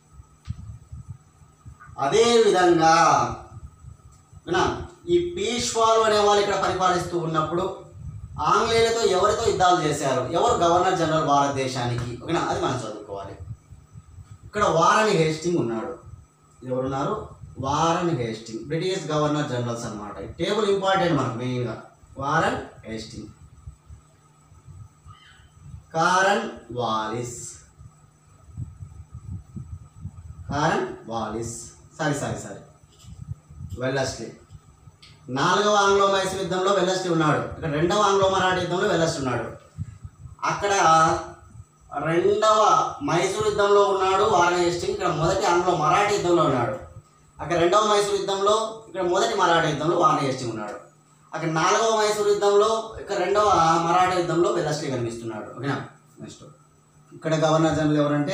అదే విధంగా వినా ఈ పీష్వాలు అనే వాళ్ళు ఇక్కడ పరిపాలిస్తూ ఉన్నప్పుడు ఆంగ్లేయులతో ఎవరితో యుద్ధాలు చేశారు ఎవరు గవర్నర్ జనరల్ భారతదేశానికి ఓకేనా అది మనం చదువుకోవాలి ఇక్కడ వారని హేస్టింగ్ ఉన్నాడు ఎవరున్నారు Warren Hasting British governor generals అనమాట టేబుల్ ఇంపార్టెంట్ మనకు మెయిన్గా Warren Hasting Cornwallis Cornwallis sorry sorry sorry Wellesley నాలుగవ ఆంగ్లో మైసూర్ యుద్ధంలో వెల్లస్లీ ఉన్నాడు ఇక్కడ రెండవ ఆంగ్లో మరాఠీ యుద్ధంలో వెల్లస్లీ ఉన్నాడు అక్కడ రెండవ మైసూర్ యుద్ధంలో ఉన్నాడు వారణి హేస్టింగ్ ఇక్కడ మొదటి ఆంగ్లో మరాఠీ యుద్ధంలో ఉన్నాడు అక్కడ రెండవ మైసూర్ యుద్ధంలో ఇక్కడ మొదటి మరాఠీ యుద్ధంలో వారణి హేస్టింగ్ ఉన్నాడు అక్కడ నాలుగవ మైసూర్ యుద్ధంలో ఇక్కడ రెండవ మరాఠా యుద్ధంలో వెల్లస్లీ కనిపిస్తున్నాడు ఓకేనా నెక్స్ట్ ఇక్కడ గవర్నర్ జనరల్ ఎవరంటే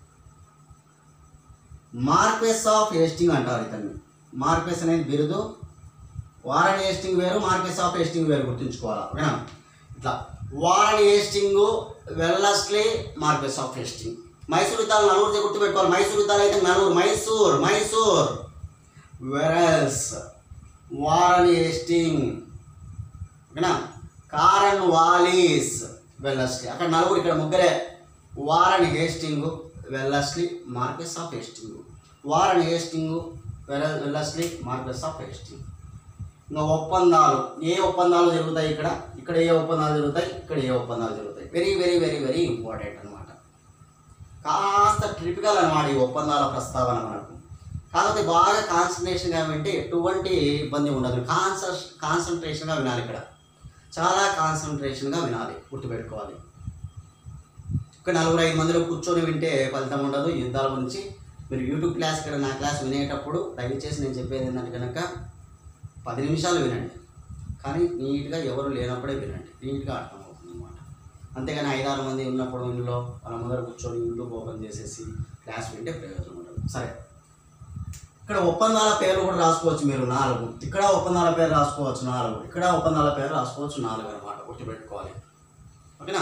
మార్క్వెస్ ఆఫ్ హేస్టింగ్ అంటారు ఇతన్ని మార్క్వెస్ అనేది బిరుదు వారణి హేస్టింగ్ వేరు మార్క్వెస్ ఆఫ్ హేస్టింగ్ వేరు గుర్తుంచుకోవాలా ఓకేనా ఇట్లా Warren Hasting Wellesley Marquess of Hasting Mysore యుద్ధాలు నలుగురు గుర్తుపెట్టుకోవాలి మైసూర్ యుద్ధాలు అయితే నలుగురు మైసూర్ మైసూర్ వెరల్స్ వారణి హేస్టింగ్ ఓకేనా కారన్ వాలీస్ వెల్లస్లీ అక్కడ నలుగురు ఇక్కడ ముగ్గురే Warren Hasting Wellesley Marquess of Hasting Warren Hasting వెల్ల వెల్లస్లీ మార్కెస్ ఆఫ్ హేస్టింగ్ ఇంకా ఒప్పందాలు ఏ ఒప్పందాలు జరుగుతాయి ఇక్కడ ఇక్కడ ఏ ఒప్పందాలు జరుగుతాయి ఇక్కడ ఏ ఒప్పందాలు జరుగుతాయి very very very very important అనమాట కాస్త ట్రిపికల్ అనమాట ఈ ఒప్పందాల ప్రస్తావన మనకు కాకపోతే బాగా కాన్సన్ట్రేషన్గా వింటే ఎటువంటి ఇబ్బంది ఉండదు కాన్సన్ కాన్సన్ట్రేషన్గా వినాలి ఇక్కడ చాలా కాన్సన్ట్రేషన్గా వినాలి గుర్తుపెట్టుకోవాలి ఇక్కడ నలుగురు ఐదు మందిలో కూర్చొని వింటే ఫలితం ఉండదు ఈ యుద్ధాల గురించి మీరు యూట్యూబ్ క్లాస్ ఇక్కడ నా క్లాస్ వినేటప్పుడు దయచేసి నేను చెప్పేది ఏంటంటే కనుక పది నిమిషాలు వినండి కానీ నీట్గా ఎవరు లేనప్పుడే వినండి నీట్గా అర్థమవుతుంది అనమాట అంతేగాని ఐదారు మంది ఉన్నప్పుడు ఇందులో వాళ్ళ ముందర కూర్చొని యూట్యూబ్ ఓపెన్ చేసేసి క్లాస్ వింటే ప్రయోజనం ఉండదు సరే ఇక్కడ ఒప్పందాల పేర్లు కూడా రాసుకోవచ్చు మీరు నాలుగు ఇక్కడ ఒప్పందాల పేరు రాసుకోవచ్చు నాలుగు ఇక్కడ ఒప్పందాల పేరు రాసుకోవచ్చు నాలుగు అనమాట గుర్తుపెట్టుకోవాలి ఓకేనా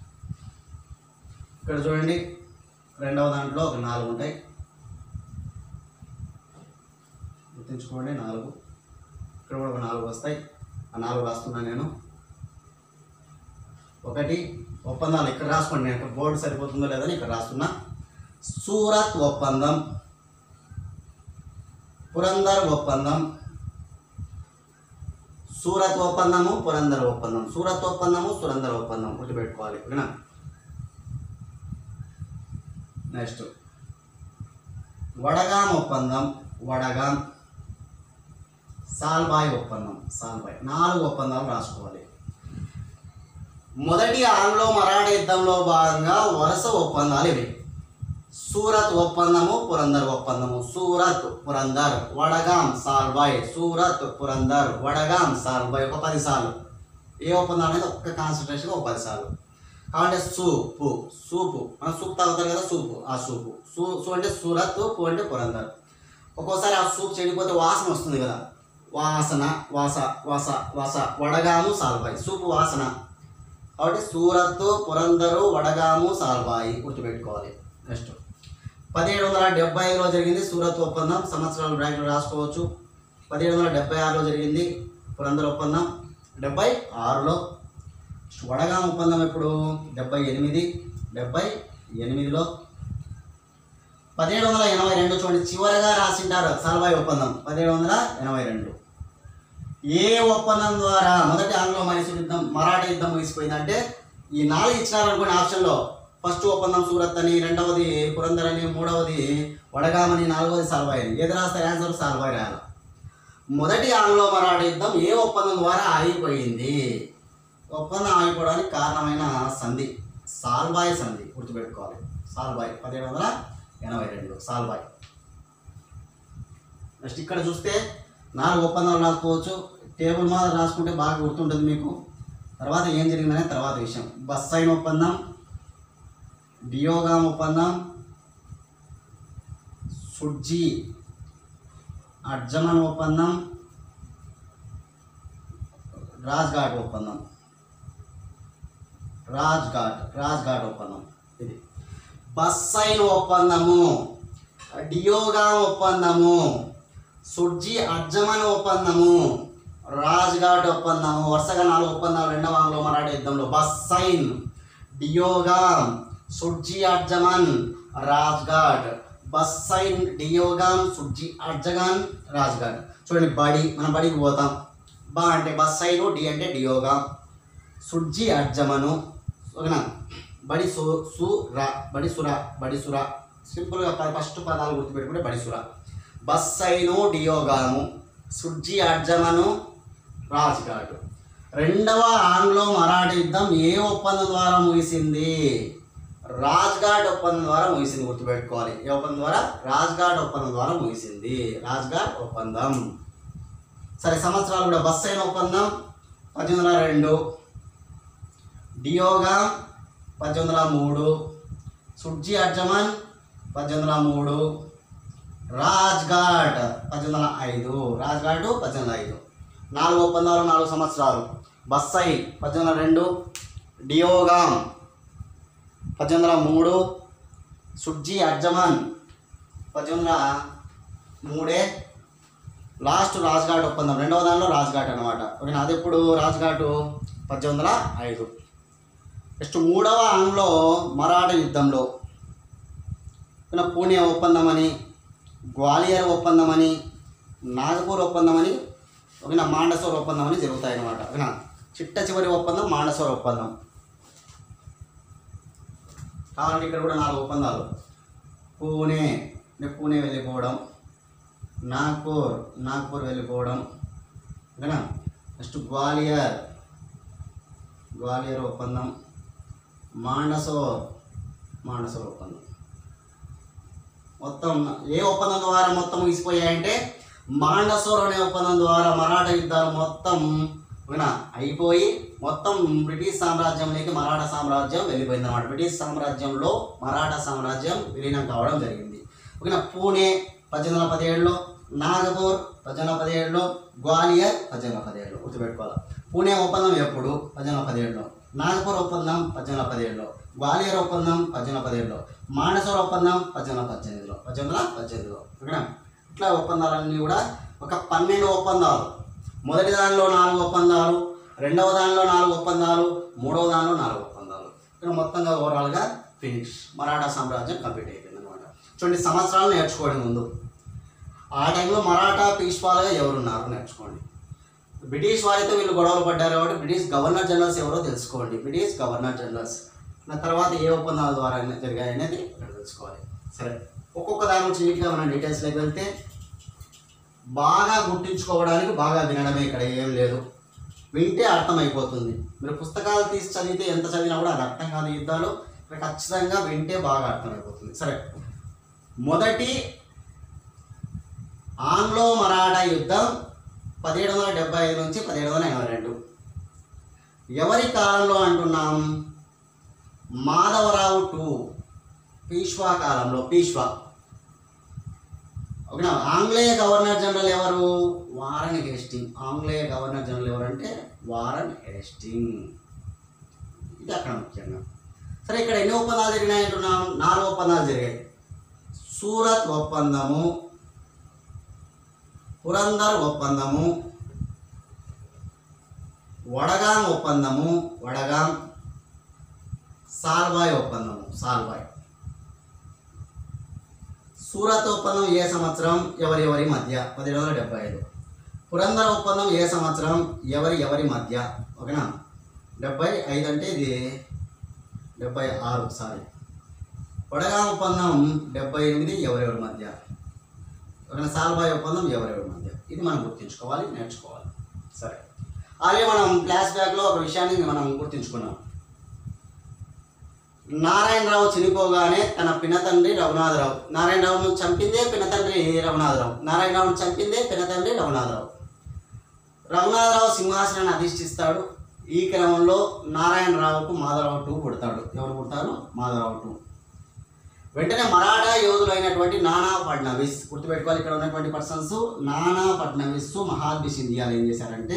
ఇక్కడ చూడండి రెండవ దాంట్లో ఒక నాలుగు ఉంటాయి గుర్తుంచుకోండి నాలుగు ఇక్కడ కూడా ఒక నాలుగు వస్తాయి ఆ నాలుగు రాస్తున్నాను నేను ఒకటి ఒప్పందాలు ఇక్కడ రాసుకోండి నేను ఇక్కడ బోర్డు సరిపోతుందో లేదని ఇక్కడ రాస్తున్నా సూరత్ ఒప్పందం పురందర్ ఒప్పందం సూరత్ ఒప్పందము పురందర్ ఒప్పందం సూరత్ ఒప్పందము సురందర్ ఒప్పందం గుర్తుపెట్టుకోవాలి ఓకేనా నెక్స్ట్ వడగాం ఒప్పందం వడగాం సాల్బాయ్ ఒప్పందం సాల్బాయ్ నాలుగు ఒప్పందాలు రాసుకోవాలి మొదటి ఆంగ్లో మరాఠా యుద్ధంలో భాగంగా వరుస ఒప్పందాలు ఇవి సూరత్ ఒప్పందము పురందర్ ఒప్పందము సూరత్ పురందర్ వడగాం సాల్బాయ్ సూరత్ పురందర్ వడగాం సాల్బాయ్ ఒక పది సార్లు ఏ ఒప్పందం అనేది ఒక్క కాన్సన్ట్రేషన్ ఒక పది సార్లు కాబట్టి సూపు సూపు మనం సూప్ తాగుతారు కదా సూపు ఆ సూపు సూ సూ అంటే సూరత్ పు అంటే పురందర్ ఒక్కోసారి ఆ సూప్ చెడిపోతే వాసన వస్తుంది కదా వాసన వాస వాస వాస వడగాము సాల్బాయి సూపు వాసన కాబట్టి సూరత్ పురందరు వడగాము సాల్బాయి గుర్తుపెట్టుకోవాలి నెక్స్ట్ పదిహేడు వందల డెబ్బై ఐదులో జరిగింది సూరత్ ఒప్పందం సంవత్సరాలు బ్రాకెట్లో రాసుకోవచ్చు పదిహేడు వందల డెబ్బై ఆరులో జరిగింది పురందర్ ఒప్పందం డెబ్బై ఆరులో వడగాం ఒప్పందం ఎప్పుడు డెబ్బై ఎనిమిది డెబ్బై ఎనిమిదిలో పదిహేడు వందల ఎనభై రెండు చూడండి చివరగా రాసింటారు సాల్బాయి ఒప్పందం పదిహేడు వందల ఎనభై రెండు ఏ ఒప్పందం ద్వారా మొదటి ఆంగ్లో మైసూర్ యుద్ధం మరాఠా యుద్ధం ముగిసిపోయిందంటే ఈ నాలుగు ఇచ్చినారనుకోండి ఆప్షన్లో ఫస్ట్ ఒప్పందం సూరత్ అని రెండవది పురందర్ అని మూడవది వడగామని నాలుగవది సాల్బాయి అని ఏది రాస్తే ఆన్సర్ సాల్బాయి రాయాలి మొదటి ఆంగ్లో మరాఠా యుద్ధం ఏ ఒప్పందం ద్వారా ఆగిపోయింది ఒప్పందం ఆగిపోవడానికి కారణమైన సంధి సాల్బాయ్ సంధి గుర్తుపెట్టుకోవాలి సాల్బాయ్ పదిహేడు వందల ఎనభై రెండు సాల్బాయ్ నెక్స్ట్ ఇక్కడ చూస్తే నాలుగు ఒప్పందాలు రాసుకోవచ్చు టేబుల్ మీద రాసుకుంటే బాగా గుర్తుంటుంది మీకు తర్వాత ఏం జరిగిందనే తర్వాత విషయం బస్సైన్ ఒప్పందం డియోగాం ఒప్పందం సుడ్జీ అర్జమన్ ఒప్పందం రాజ్ఘాట్ ఒప్పందం రాజ్ఘాట్ రాజ్ఘాట్ ఒప్పందం ఇది బస్సైన్ ఒప్పందము డియోగాం ఒప్పందము సుడ్జీ అర్జమన్ ఒప్పందము రాజ్ఘాట్ ఒప్పందము వరుసగా నాలుగు ఒప్పందాలు రెండవ ఆంగ్లో మరాఠా యుద్ధంలో బస్సైన్ డియోగాం సుడ్జీ అర్జమన్ రాజ్ఘాట్ బస్సైన్ డియోగాం సుడ్జీ అర్జగాన్ రాజ్ఘాట్ చూడండి బడి మనం బడికి పోతాం బా అంటే బస్సైను డి అంటే డియోగాం సుడ్జీ అర్జమను ఓకేనా బడి సు సు రా బడి సుర బడి సుర సింపుల్గా ప- ఫస్ట్ పదాలు గుర్తుపెట్టుకుంటే బడి సుర బస్సైను డియోగాము సుడ్జి అర్జమను రాజ్ఘాట్ రెండవ ఆంగ్లో మరాఠీ యుద్ధం ఏ ఒప్పందం ద్వారా ముగిసింది రాజ్ఘాట్ ఒప్పందం ద్వారా ముగిసింది గుర్తుపెట్టుకోవాలి ఏ ఒప్పందం ద్వారా రాజ్ఘాట్ ఒప్పందం ద్వారా ముగిసింది రాజ్ఘాట్ ఒప్పందం సరే సంవత్సరాలు కూడా బస్ అయిన ఒప్పందం పద్దెనిమిది వందల రెండు డియోగా పద్దెనిమిది వందల మూడు సుడ్జి అర్జమన్ పద్దెనిమిది వందల మూడు రాజ్ఘాట్ పద్దెనిమిది వందల ఐదు రాజ్ఘాట్ పద్దెనిమిది వందల ఐదు నాలుగు ఒప్పందాలు నాలుగు సంవత్సరాలు బస్సై పద్దెనిమిది వందల రెండు డియోగాం పద్దెనిమిది వందల మూడు సుడ్జి అర్జమన్ పద్దెనిమిది వందల మూడే లాస్ట్ రాజ్ఘాట్ ఒప్పందం రెండవ దానిలో రాజ్ఘాట్ అనమాట ఓకేనా అది ఎప్పుడు రాజ్ఘాట్ పద్దెనిమిది వందల ఐదు నెక్స్ట్ మూడవ ఆంగ్లో మరాఠా యుద్ధంలో ఓకేనా పూణే ఒప్పందం అని గ్వాలియర్ ఒప్పందం అని నాగపూర్ ఒప్పందం అని ఓకేనా మాండసోర్ ఒప్పందం అని జరుగుతాయి అనమాట ఓకేనా చిట్ట చివరి ఒప్పందం మాండసోర్ ఒప్పందం కావాలంటే ఇక్కడ కూడా నాలుగు ఒప్పందాలు పూణే అంటే పూణే వెళ్ళిపోవడం నాగ్పూర్ నాగ్పూర్ వెళ్ళిపోవడం ఓకేనా నెక్స్ట్ గ్వాలియర్ గ్వాలియర్ ఒప్పందం మాండసోర్ మాండసోర్ ఒప్పందం మొత్తం ఏ ఒప్పందం ద్వారా మొత్తం ముగిసిపోయాయంటే మాండసోర్ అనే ఒప్పందం ద్వారా మరాఠా యుద్ధాలు మొత్తం ఓకేనా అయిపోయి మొత్తం బ్రిటిష్ సామ్రాజ్యంలోకి మరాఠా సామ్రాజ్యం వెళ్ళిపోయింది అనమాట బ్రిటిష్ సామ్రాజ్యంలో మరాఠా సామ్రాజ్యం విలీనం కావడం జరిగింది ఓకేనా పూణే పద్దెనిమిది వందల పదిహేడులో నాగపూర్ పద్దెనిమిది వందల పదిహేడులో గ్వాలియర్ పద్దెనిమిది వందల పదిహేడులో గుర్తుపెట్టుకోవాలి పూణే ఒప్పందం ఎప్పుడు పద్దెనిమిది వందల పదిహేడులో నాగపూర్ ఒప్పందం పద్దెనిమిది వందల పదిహేడులో గ్వాలియర్ ఒప్పందం పద్దెనిమిది వందల పదిహేడులో మానసూర్ ఒప్పందం పద్దెనిమిది వందల పద్దెనిమిదిలో పద్దెనిమిది వందల పద్దెనిమిదిలో ఓకేనా ఇట్లా ఒప్పందాలన్నీ కూడా ఒక పన్నెండు ఒప్పందాలు మొదటి దానిలో నాలుగు ఒప్పందాలు రెండవ దానిలో నాలుగు ఒప్పందాలు మూడవ దానిలో నాలుగు ఒప్పందాలు ఇక్కడ మొత్తంగా ఓవరాల్గా ఫినిష్ మరాఠా సామ్రాజ్యం కంప్లీట్ అయిపోయింది అనమాట చూడండి సంవత్సరాలు నేర్చుకోండి ముందు ఆ టైంలో మరాఠా పీష్వాలుగా ఎవరున్నారు నేర్చుకోండి బ్రిటిష్ వారితో వీళ్ళు గొడవలు పడ్డారు కాబట్టి బ్రిటిష్ గవర్నర్ జనరల్స్ ఎవరో తెలుసుకోండి బ్రిటిష్ గవర్నర్ జనరల్స్ ఆ తర్వాత ఏ ఒప్పందాల ద్వారా జరిగాయి అనేది ఇక్కడ తెలుసుకోవాలి సరే ఒక్కొక్క దాని గురించి నీట్గా మనం డీటెయిల్స్లోకి వెళ్తే బాగా గుర్తుంచుకోవడానికి బాగా వినడమే ఇక్కడ ఏం లేదు వింటే అర్థమైపోతుంది మీరు పుస్తకాలు తీసి చదివితే ఎంత చదివినా కూడా అది అర్థం కాదు యుద్ధాలు ఇక్కడ ఖచ్చితంగా వింటే బాగా అర్థమైపోతుంది సరే మొదటి ఆంగ్లో మరాఠా యుద్ధం పదిహేడు వందల డెబ్బై ఐదు నుంచి పదిహేడు వందల ఎనభై రెండు ఎవరి కాలంలో అంటున్నాం మాధవరావు టూ పీష్వా కాలంలో పీష్వా ఓకేనా ఆంగ్లేయ గవర్నర్ జనరల్ ఎవరు వారన్ హేస్టింగ్ ఆంగ్లేయ గవర్నర్ జనరల్ ఎవరంటే వారన్ హేస్టింగ్ ఇది అక్కడ ముఖ్యంగా సరే ఇక్కడ ఎన్ని ఒప్పందాలు జరిగినాయి అంటున్నాం నాలుగు ఒప్పందాలు జరిగాయి సూరత్ ఒప్పందము పురందర్ ఒప్పందము వడగాం ఒప్పందము వడగాం సాల్వాయ్ ఒప్పందము సాల్వాయ్ సూరత్ ఒప్పందం ఏ సంవత్సరం ఎవరి ఎవరి మధ్య పదిహేడు వందల డెబ్బై ఐదు పురందర ఒప్పందం ఏ సంవత్సరం ఎవరి ఎవరి మధ్య ఓకేనా డెబ్బై ఐదు అంటే ఇది డెబ్బై ఆరు సారీ వడగాం ఒప్పందం డెబ్బై ఎనిమిది ఎవరెవరి మధ్య ఓకేనా సాల్బాయ్ ఒప్పందం ఎవరెవరి మధ్య ఇది మనం గుర్తుంచుకోవాలి నేర్చుకోవాలి సరే అలాగే మనం ఫ్లాష్ బ్యాక్లో ఒక విషయాన్ని మనం గుర్తుంచుకున్నాం నారాయణరావు చనిపోగానే తన పినతండ్రి రఘునాథరావు నారాయణరావును చంపిందే పినతండ్రి రఘునాథరావు నారాయణరావును చంపిందే పినతండ్రి రఘునాథరావు రఘునాథరావు సింహాసనాన్ని అధిష్ఠిస్తాడు ఈ క్రమంలో నారాయణరావుకు మాధవరావు టూ పుడతాడు ఎవరు పుడతారు మాధవరావు టూ వెంటనే మరాఠా యోధులైనటువంటి నానా ఫడ్నవీస్ గుర్తుపెట్టుకోవాలి ఇక్కడ ఉన్నటువంటి పర్సన్స్ నానా ఫడ్నవీస్ మహాద్వి సింధియాలు ఏం చేశారంటే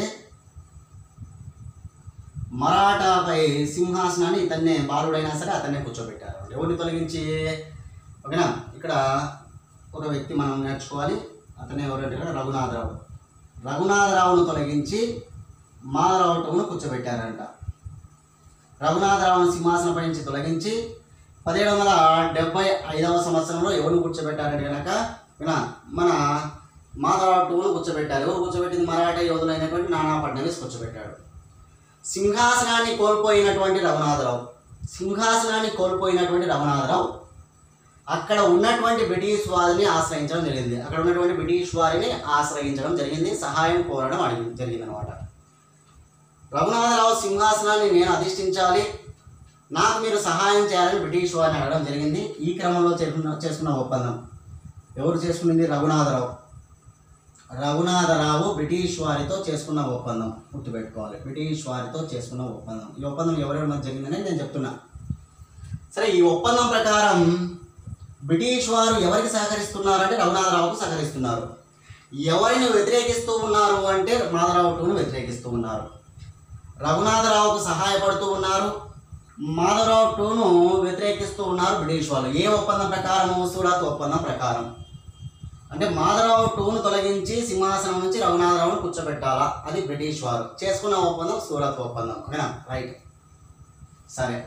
మరాఠాపై సింహాసనాన్ని ఇతన్నే బాలుడైనా సరే అతన్నే కూర్చోబెట్టారు ఎవరిని తొలగించి ఓకేనా ఇక్కడ ఒక వ్యక్తి మనం నేర్చుకోవాలి అతనే ఎవరంటే ఇక్కడ రఘునాథరావు రఘునాథరావును తొలగించి మాధవరావును కూర్చోబెట్టారంట రఘునాథరావును సింహాసనపై నుంచి తొలగించి పదిహేడు వందల డెబ్బై ఐదవ సంవత్సరంలో ఎవరు కూర్చోబెట్టారంటే కనుక వినా మన మాధవరావు టూను కూర్చోబెట్టారు ఎవరు కూర్చోబెట్టింది మరాఠా యోధులైనటువంటి నానా ఫడ్నవీస్ కూర్చోబెట్టాడు సింహాసనాన్ని కోల్పోయినటువంటి రఘునాథరావు సింహాసనాన్ని కోల్పోయినటువంటి రఘునాథరావు అక్కడ ఉన్నటువంటి బ్రిటిష్ వారిని ఆశ్రయించడం జరిగింది అక్కడ ఉన్నటువంటి బ్రిటిష్ వారిని ఆశ్రయించడం జరిగింది సహాయం కోరడం అడిగి జరిగింది అనమాట రఘునాథరావు సింహాసనాన్ని నేను అధిష్ఠించాలి నాకు మీరు సహాయం చేయాలని బ్రిటిష్ వారిని అడగడం జరిగింది ఈ క్రమంలో చేసుకున్న చేసుకున్న ఒప్పందం ఎవరు చేసుకున్నది రఘునాథరావు రఘునాథరావు బ్రిటిష్ వారితో చేసుకున్న ఒప్పందం గుర్తుపెట్టుకోవాలి బ్రిటిష్ వారితో చేసుకున్న ఒప్పందం ఈ ఒప్పందం ఎవరెవరి మధ్య జరిగిందని నేను చెప్తున్నా సరే ఈ ఒప్పందం ప్రకారం బ్రిటిష్ వారు ఎవరికి సహకరిస్తున్నారంటే రఘునాథరావుకు సహకరిస్తున్నారు ఎవరిని వ్యతిరేకిస్తూ ఉన్నారు అంటే మాధవరావు టూను వ్యతిరేకిస్తూ ఉన్నారు రఘునాథరావుకు సహాయపడుతూ ఉన్నారు మాధవరావు టూను వ్యతిరేకిస్తూ ఉన్నారు బ్రిటిష్ వాళ్ళు ఏ ఒప్పందం ప్రకారము సూరత్ ఒప్పందం ప్రకారం అంటే మాధవరావు టూను తొలగించి సింహాసనం నుంచి రఘునాథరావును కూర్చోబెట్టాలా అది బ్రిటిష్ వారు చేసుకున్న ఒప్పందం సూరత్ ఒప్పందం ఓకేనా రైట్ సరే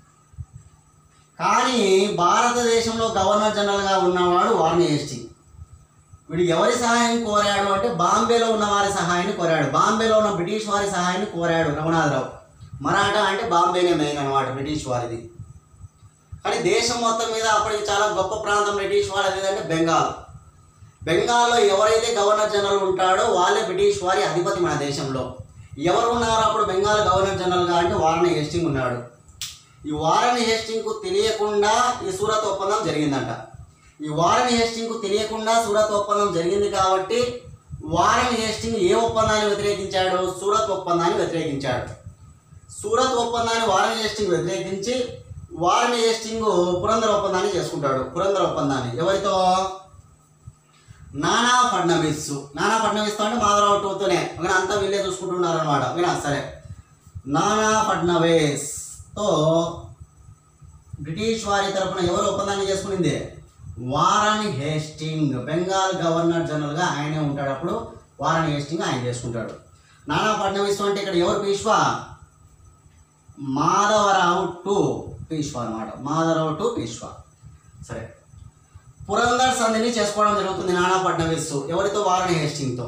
కానీ భారతదేశంలో గవర్నర్ జనరల్గా ఉన్నవాడు వార్ని హేస్టింగ్ వీడు ఎవరి సహాయం కోరాడు అంటే బాంబేలో ఉన్న వారి సహాయాన్ని కోరాడు బాంబేలో ఉన్న బ్రిటిష్ వారి సహాయాన్ని కోరాడు రఘునాథరావు మరాఠా అంటే బాంబేనే మెయిన్ అనమాట బ్రిటిష్ వారిది కానీ దేశం మొత్తం మీద అప్పటికి చాలా గొప్ప ప్రాంతం బ్రిటిష్ వారిది ఏదంటే బెంగాల్ బెంగాల్లో ఎవరైతే గవర్నర్ జనరల్ ఉంటాడో వాళ్ళే బ్రిటిష్ వారి అధిపతి మన దేశంలో ఎవరు ఉన్నారు అప్పుడు బెంగాల్ గవర్నర్ జనరల్గా అంటే వారని హేస్టింగ్ ఉన్నాడు ఈ వారని హేస్టింగ్కు తెలియకుండా ఈ సూరత్ ఒప్పందం జరిగిందంట ఈ వారని హేస్టింగ్కు తెలియకుండా సూరత్ ఒప్పందం జరిగింది కాబట్టి వారని హేస్టింగ్ ఏ ఒప్పందాన్ని వ్యతిరేకించాడు సూరత్ ఒప్పందాన్ని వ్యతిరేకించాడు సూరత్ ఒప్పందాన్ని వారని హేస్టింగ్ వ్యతిరేకించి వారని హేస్టింగ్ పురందర ఒప్పందాన్ని చేసుకుంటాడు పురందర ఒప్పందాన్ని ఎవరితో నానా ఫడ్నవీస్ నానా ఫడ్నవీస్ అంటే మాధవరావు టూతోనే ఓకే అంతా వీళ్ళే చూసుకుంటున్నారు అనమాట ఓకేనా సరే నానా ఫడ్నవీస్తో బ్రిటిష్ వారి తరపున ఎవరు ఒప్పందాన్ని చేసుకునింది వారాని హేస్టింగ్ బెంగాల్ గవర్నర్ జనరల్గా ఆయనే ఉంటాడు అప్పుడు వారాని హేస్టింగ్ ఆయన చేసుకుంటాడు నానా ఫడ్నవీస్ అంటే ఇక్కడ ఎవరు పీష్వా మాధవరావు టు పీష్వా అనమాట మాధవరావు టు పీష్వా సరే పురందర్ సంధిని చేసుకోవడం జరుగుతుంది నానా ఫడ్నవీస్ ఎవరితో వారణి హేస్టింగ్తో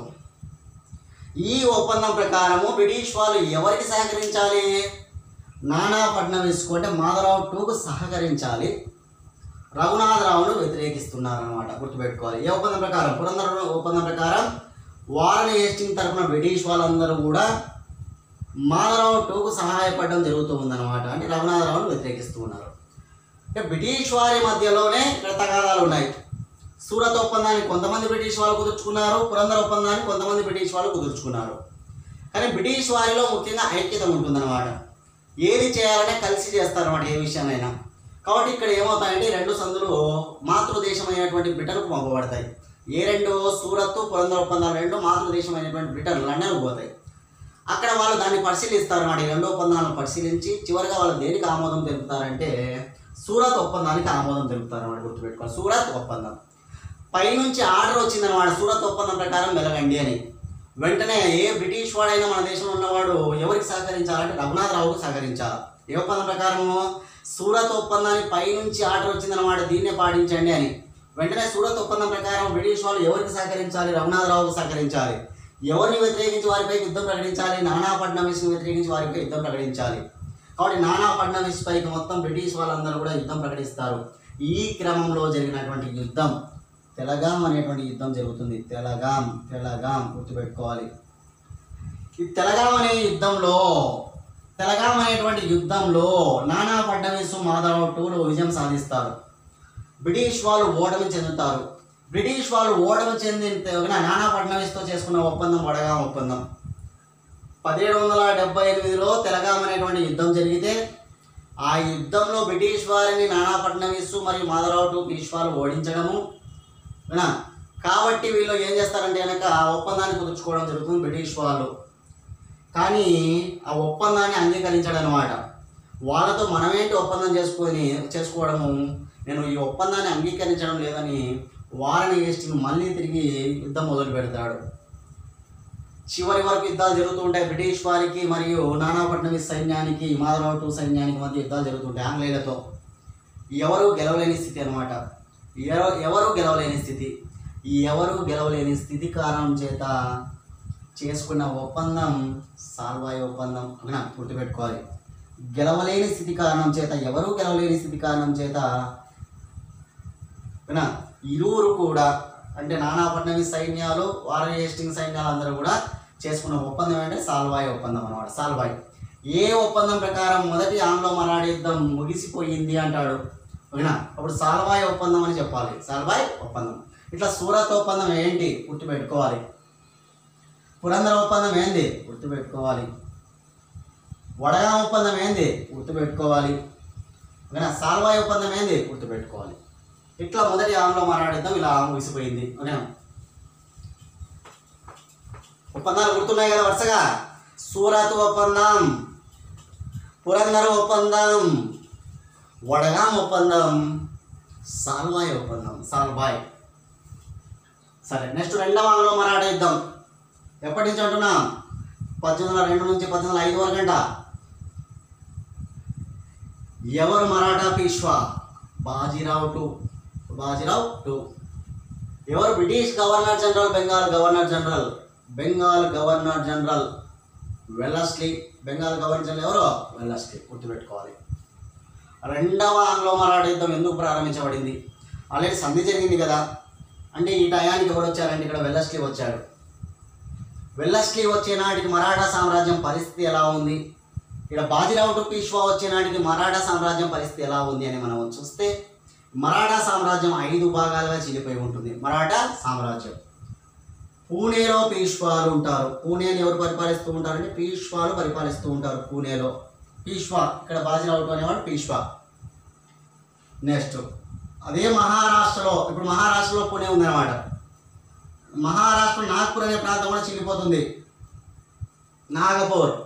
ఈ ఒప్పందం ప్రకారము బ్రిటిష్ వాళ్ళు ఎవరికి సహకరించాలి నానా ఫడ్నవీస్కు అంటే మాధవరావు టూకు సహకరించాలి రఘునాథరావును వ్యతిరేకిస్తున్నారు అనమాట గుర్తుపెట్టుకోవాలి ఏ ఒప్పందం ప్రకారం పురందర ఒప్పందం ప్రకారం వారణి హేస్టింగ్ తరఫున బ్రిటిష్ వాళ్ళందరూ కూడా మాధవరావు టూకు సహాయపడడం జరుగుతూ ఉందన్నమాట అంటే రఘునాథరావును వ్యతిరేకిస్తూ ఉన్నారు అంటే బ్రిటిష్ వారి మధ్యలోనే ఇక్కడ తగాదాలు ఉన్నాయి సూరత్ ఒప్పందాన్ని కొంతమంది బ్రిటిష్ వాళ్ళు కుదుర్చుకున్నారు పురందర ఒప్పందాన్ని కొంతమంది బ్రిటిష్ వాళ్ళు కుదుర్చుకున్నారు కానీ బ్రిటిష్ వారిలో ముఖ్యంగా ఐక్యత ఉంటుందన్నమాట ఏది చేయాలనే కలిసి చేస్తారన్నమాట ఏ విషయాన్నైనా కాబట్టి ఇక్కడ ఏమవుతాయంటే ఈ రెండు సందులు మాతృదేశమైనటువంటి బ్రిటన్కు పంపబడతాయి ఏ రెండు సూరత్ పురందర ఒప్పందాలు రెండు మాతృదేశమైనటువంటి బ్రిటన్ లండన్కు పోతాయి అక్కడ వాళ్ళు దాన్ని పరిశీలిస్తారు అన్నమాట ఈ రెండు ఒప్పందాలను పరిశీలించి చివరిగా వాళ్ళు దేనికి ఆమోదం తెలుపుతారంటే సూరత్ ఒప్పందానికి ఆమోదం తెలుపుతారు అన్నమాట గుర్తుపెట్టుకోవాలి సూరత్ ఒప్పందం పైనుంచి ఆర్డర్ వచ్చిందన్నమాట సూరత్ ఒప్పందం ప్రకారం వెలగండి అని వెంటనే ఏ బ్రిటిష్ వాడైనా మన దేశంలో ఉన్నవాడు ఎవరికి సహకరించాలంటే రఘునాథరావుకు సహకరించాలి ఏ ఒప్పందం ప్రకారము సూరత్ ఒప్పందాన్ని పైనుంచి ఆర్డర్ వచ్చిందన్నమాట దీన్నే పాటించండి అని వెంటనే సూరత్ ఒప్పందం ప్రకారం బ్రిటిష్ వాళ్ళు ఎవరికి సహకరించాలి రఘునాథరావుకు సహకరించాలి ఎవరిని వ్యతిరేకించి వారిపై యుద్ధం ప్రకటించాలి నానా ఫడ్నవీస్ని వ్యతిరేకించి వారిపై యుద్ధం ప్రకటించాలి కాబట్టి నానా ఫడ్నవీస్ పైకి మొత్తం బ్రిటిష్ వాళ్ళందరూ కూడా యుద్ధం ప్రకటిస్తారు ఈ క్రమంలో జరిగినటువంటి యుద్ధం తెలగాం అనేటువంటి యుద్ధం జరుగుతుంది తెలగాం తెలగాం గుర్తుపెట్టుకోవాలి ఈ తెలగాం అనే యుద్ధంలో తెలగాం అనేటువంటి యుద్ధంలో నానా ఫడ్నవీస్ మాధవరావు టూలు విజయం సాధిస్తారు బ్రిటిష్ వాళ్ళు ఓటమి చెందుతారు బ్రిటిష్ వాళ్ళు ఓటమి చెందిన నానా ఫడ్నవీస్తో చేసుకున్న ఒప్పందం వడగాం ఒప్పందం పదిహేడు వందల డెబ్బై ఎనిమిదిలో తెలగాం అనేటువంటి యుద్ధం జరిగితే ఆ యుద్ధంలో బ్రిటిష్ వారిని నానా ఫడ్నవీస్ మరియు మాధవరావు టు పీష్వాలు ఓడించడము వినా కాబట్టి వీళ్ళు ఏం చేస్తారంటే కనుక ఆ ఒప్పందాన్ని కుదుర్చుకోవడం జరుగుతుంది బ్రిటిష్ వాళ్ళు కానీ ఆ ఒప్పందాన్ని అంగీకరించడం అనమాట వాళ్ళతో మనమేంటి ఒప్పందం చేసుకొని చేసుకోవడము నేను ఈ ఒప్పందాన్ని అంగీకరించడం లేదని వారిని హేస్టింగ్ మళ్ళీ తిరిగి యుద్ధం మొదలు పెడతాడు చివరి వరకు యుద్ధాలు జరుగుతూ ఉంటాయి బ్రిటిష్ వారికి మరియు నానా ఫడ్నవీస్ సైన్యానికి మాధవరావు టూ సైన్యానికి మధ్య యుద్ధాలు జరుగుతుంటాయి ఆంగ్లేయులతో ఎవరు గెలవలేని స్థితి అనమాట ఎవరు గెలవలేని స్థితి ఈ ఎవరు గెలవలేని స్థితి కారణం చేత చేసుకున్న ఒప్పందం సాల్వాయి ఒప్పందం అని గుర్తుపెట్టుకోవాలి గెలవలేని స్థితి కారణం చేత ఎవరు గెలవలేని స్థితి కారణం చేత వినా ఇరువురు కూడా అంటే నానా ఫడ్నవీస్ సైన్యాలు వారి హేస్టింగ్ సైన్యాలు అందరూ కూడా చేసుకున్న ఒప్పందం ఏంటంటే సాల్వాయ్ ఒప్పందం అనమాట సాల్వాయ్ ఏ ఒప్పందం ప్రకారం మొదటి ఆంగ్లో మరాఠీ యుద్ధం ముగిసిపోయింది అంటాడు ఓకేనా అప్పుడు సాల్వాయ్ ఒప్పందం అని చెప్పాలి సాల్వాయ్ ఒప్పందం ఇట్లా సూరత్ ఒప్పందం ఏంటి గుర్తుపెట్టుకోవాలి పురందర ఒప్పందం ఏంది గుర్తుపెట్టుకోవాలి వడగా ఒప్పందం ఏంది గుర్తుపెట్టుకోవాలి ఓకేనా సాల్వాయ్ ఒప్పందం ఏంది గుర్తుపెట్టుకోవాలి ఇట్లా మొదటి ఆంగ్లో మరాఠీ ఇలా ముగిసిపోయింది ఓకేనా ఒప్పందాలు గుర్తున్నాయి కదా వరుసగా సూరత్ ఒప్పందం పురందర్ ఒప్పందం వడగాం ఒప్పందం సాల్వాయ్ ఒప్పందం సాల్వాయ్ సరే నెక్స్ట్ రెండవ ఆంగ్లో మరాఠీ యుద్ధం ఎప్పటి నుంచి అంటున్నాం పద్దెనిమిది వందల రెండు నుంచి పద్దెనిమిది వందల ఐదు వరకు అంట ఎవరు మరాఠా పీష్వా బాజీరావు టూ బాజీరావు టూ ఎవరు British governor general Bengal governor general Bengal governor general Wellesley Bengal governor general ఎవరు వెల్లస్లీ గుర్తుపెట్టుకోవాలి రెండవ ఆంగ్లో మరాఠా యుద్ధం ఎందుకు ప్రారంభించబడింది ఆల్రెడీ సంధి జరిగింది కదా అంటే ఈ టయానికి ఎవరు వచ్చారంటే ఇక్కడ వెల్లస్లీ వచ్చాడు వెల్లస్లీ వచ్చే నాటికి మరాఠా సామ్రాజ్యం పరిస్థితి ఎలా ఉంది ఇక్కడ బాజీరావు టు పీష్వా వచ్చే నాటికి మరాఠా సామ్రాజ్యం పరిస్థితి ఎలా ఉంది అని మనం చూస్తే మరాఠా సామ్రాజ్యం ఐదు భాగాలుగా చీలిపోయి ఉంటుంది మరాఠా సామ్రాజ్యం పూణేలో పీష్వాలు ఉంటారు పూణేని ఎవరు పరిపాలిస్తూ ఉంటారంటే పీష్వాలు పరిపాలిస్తూ ఉంటారు పూణేలో పీష్వా ఇక్కడ బాజీరావు అనేవాడు పీష్వా నెక్స్ట్ అదే మహారాష్ట్రలో ఇప్పుడు మహారాష్ట్రలో పూణే ఉందన్నమాట మహారాష్ట్ర నాగ్పూర్ అనే ప్రాంతం కూడా చీలిపోతుంది నాగపూర్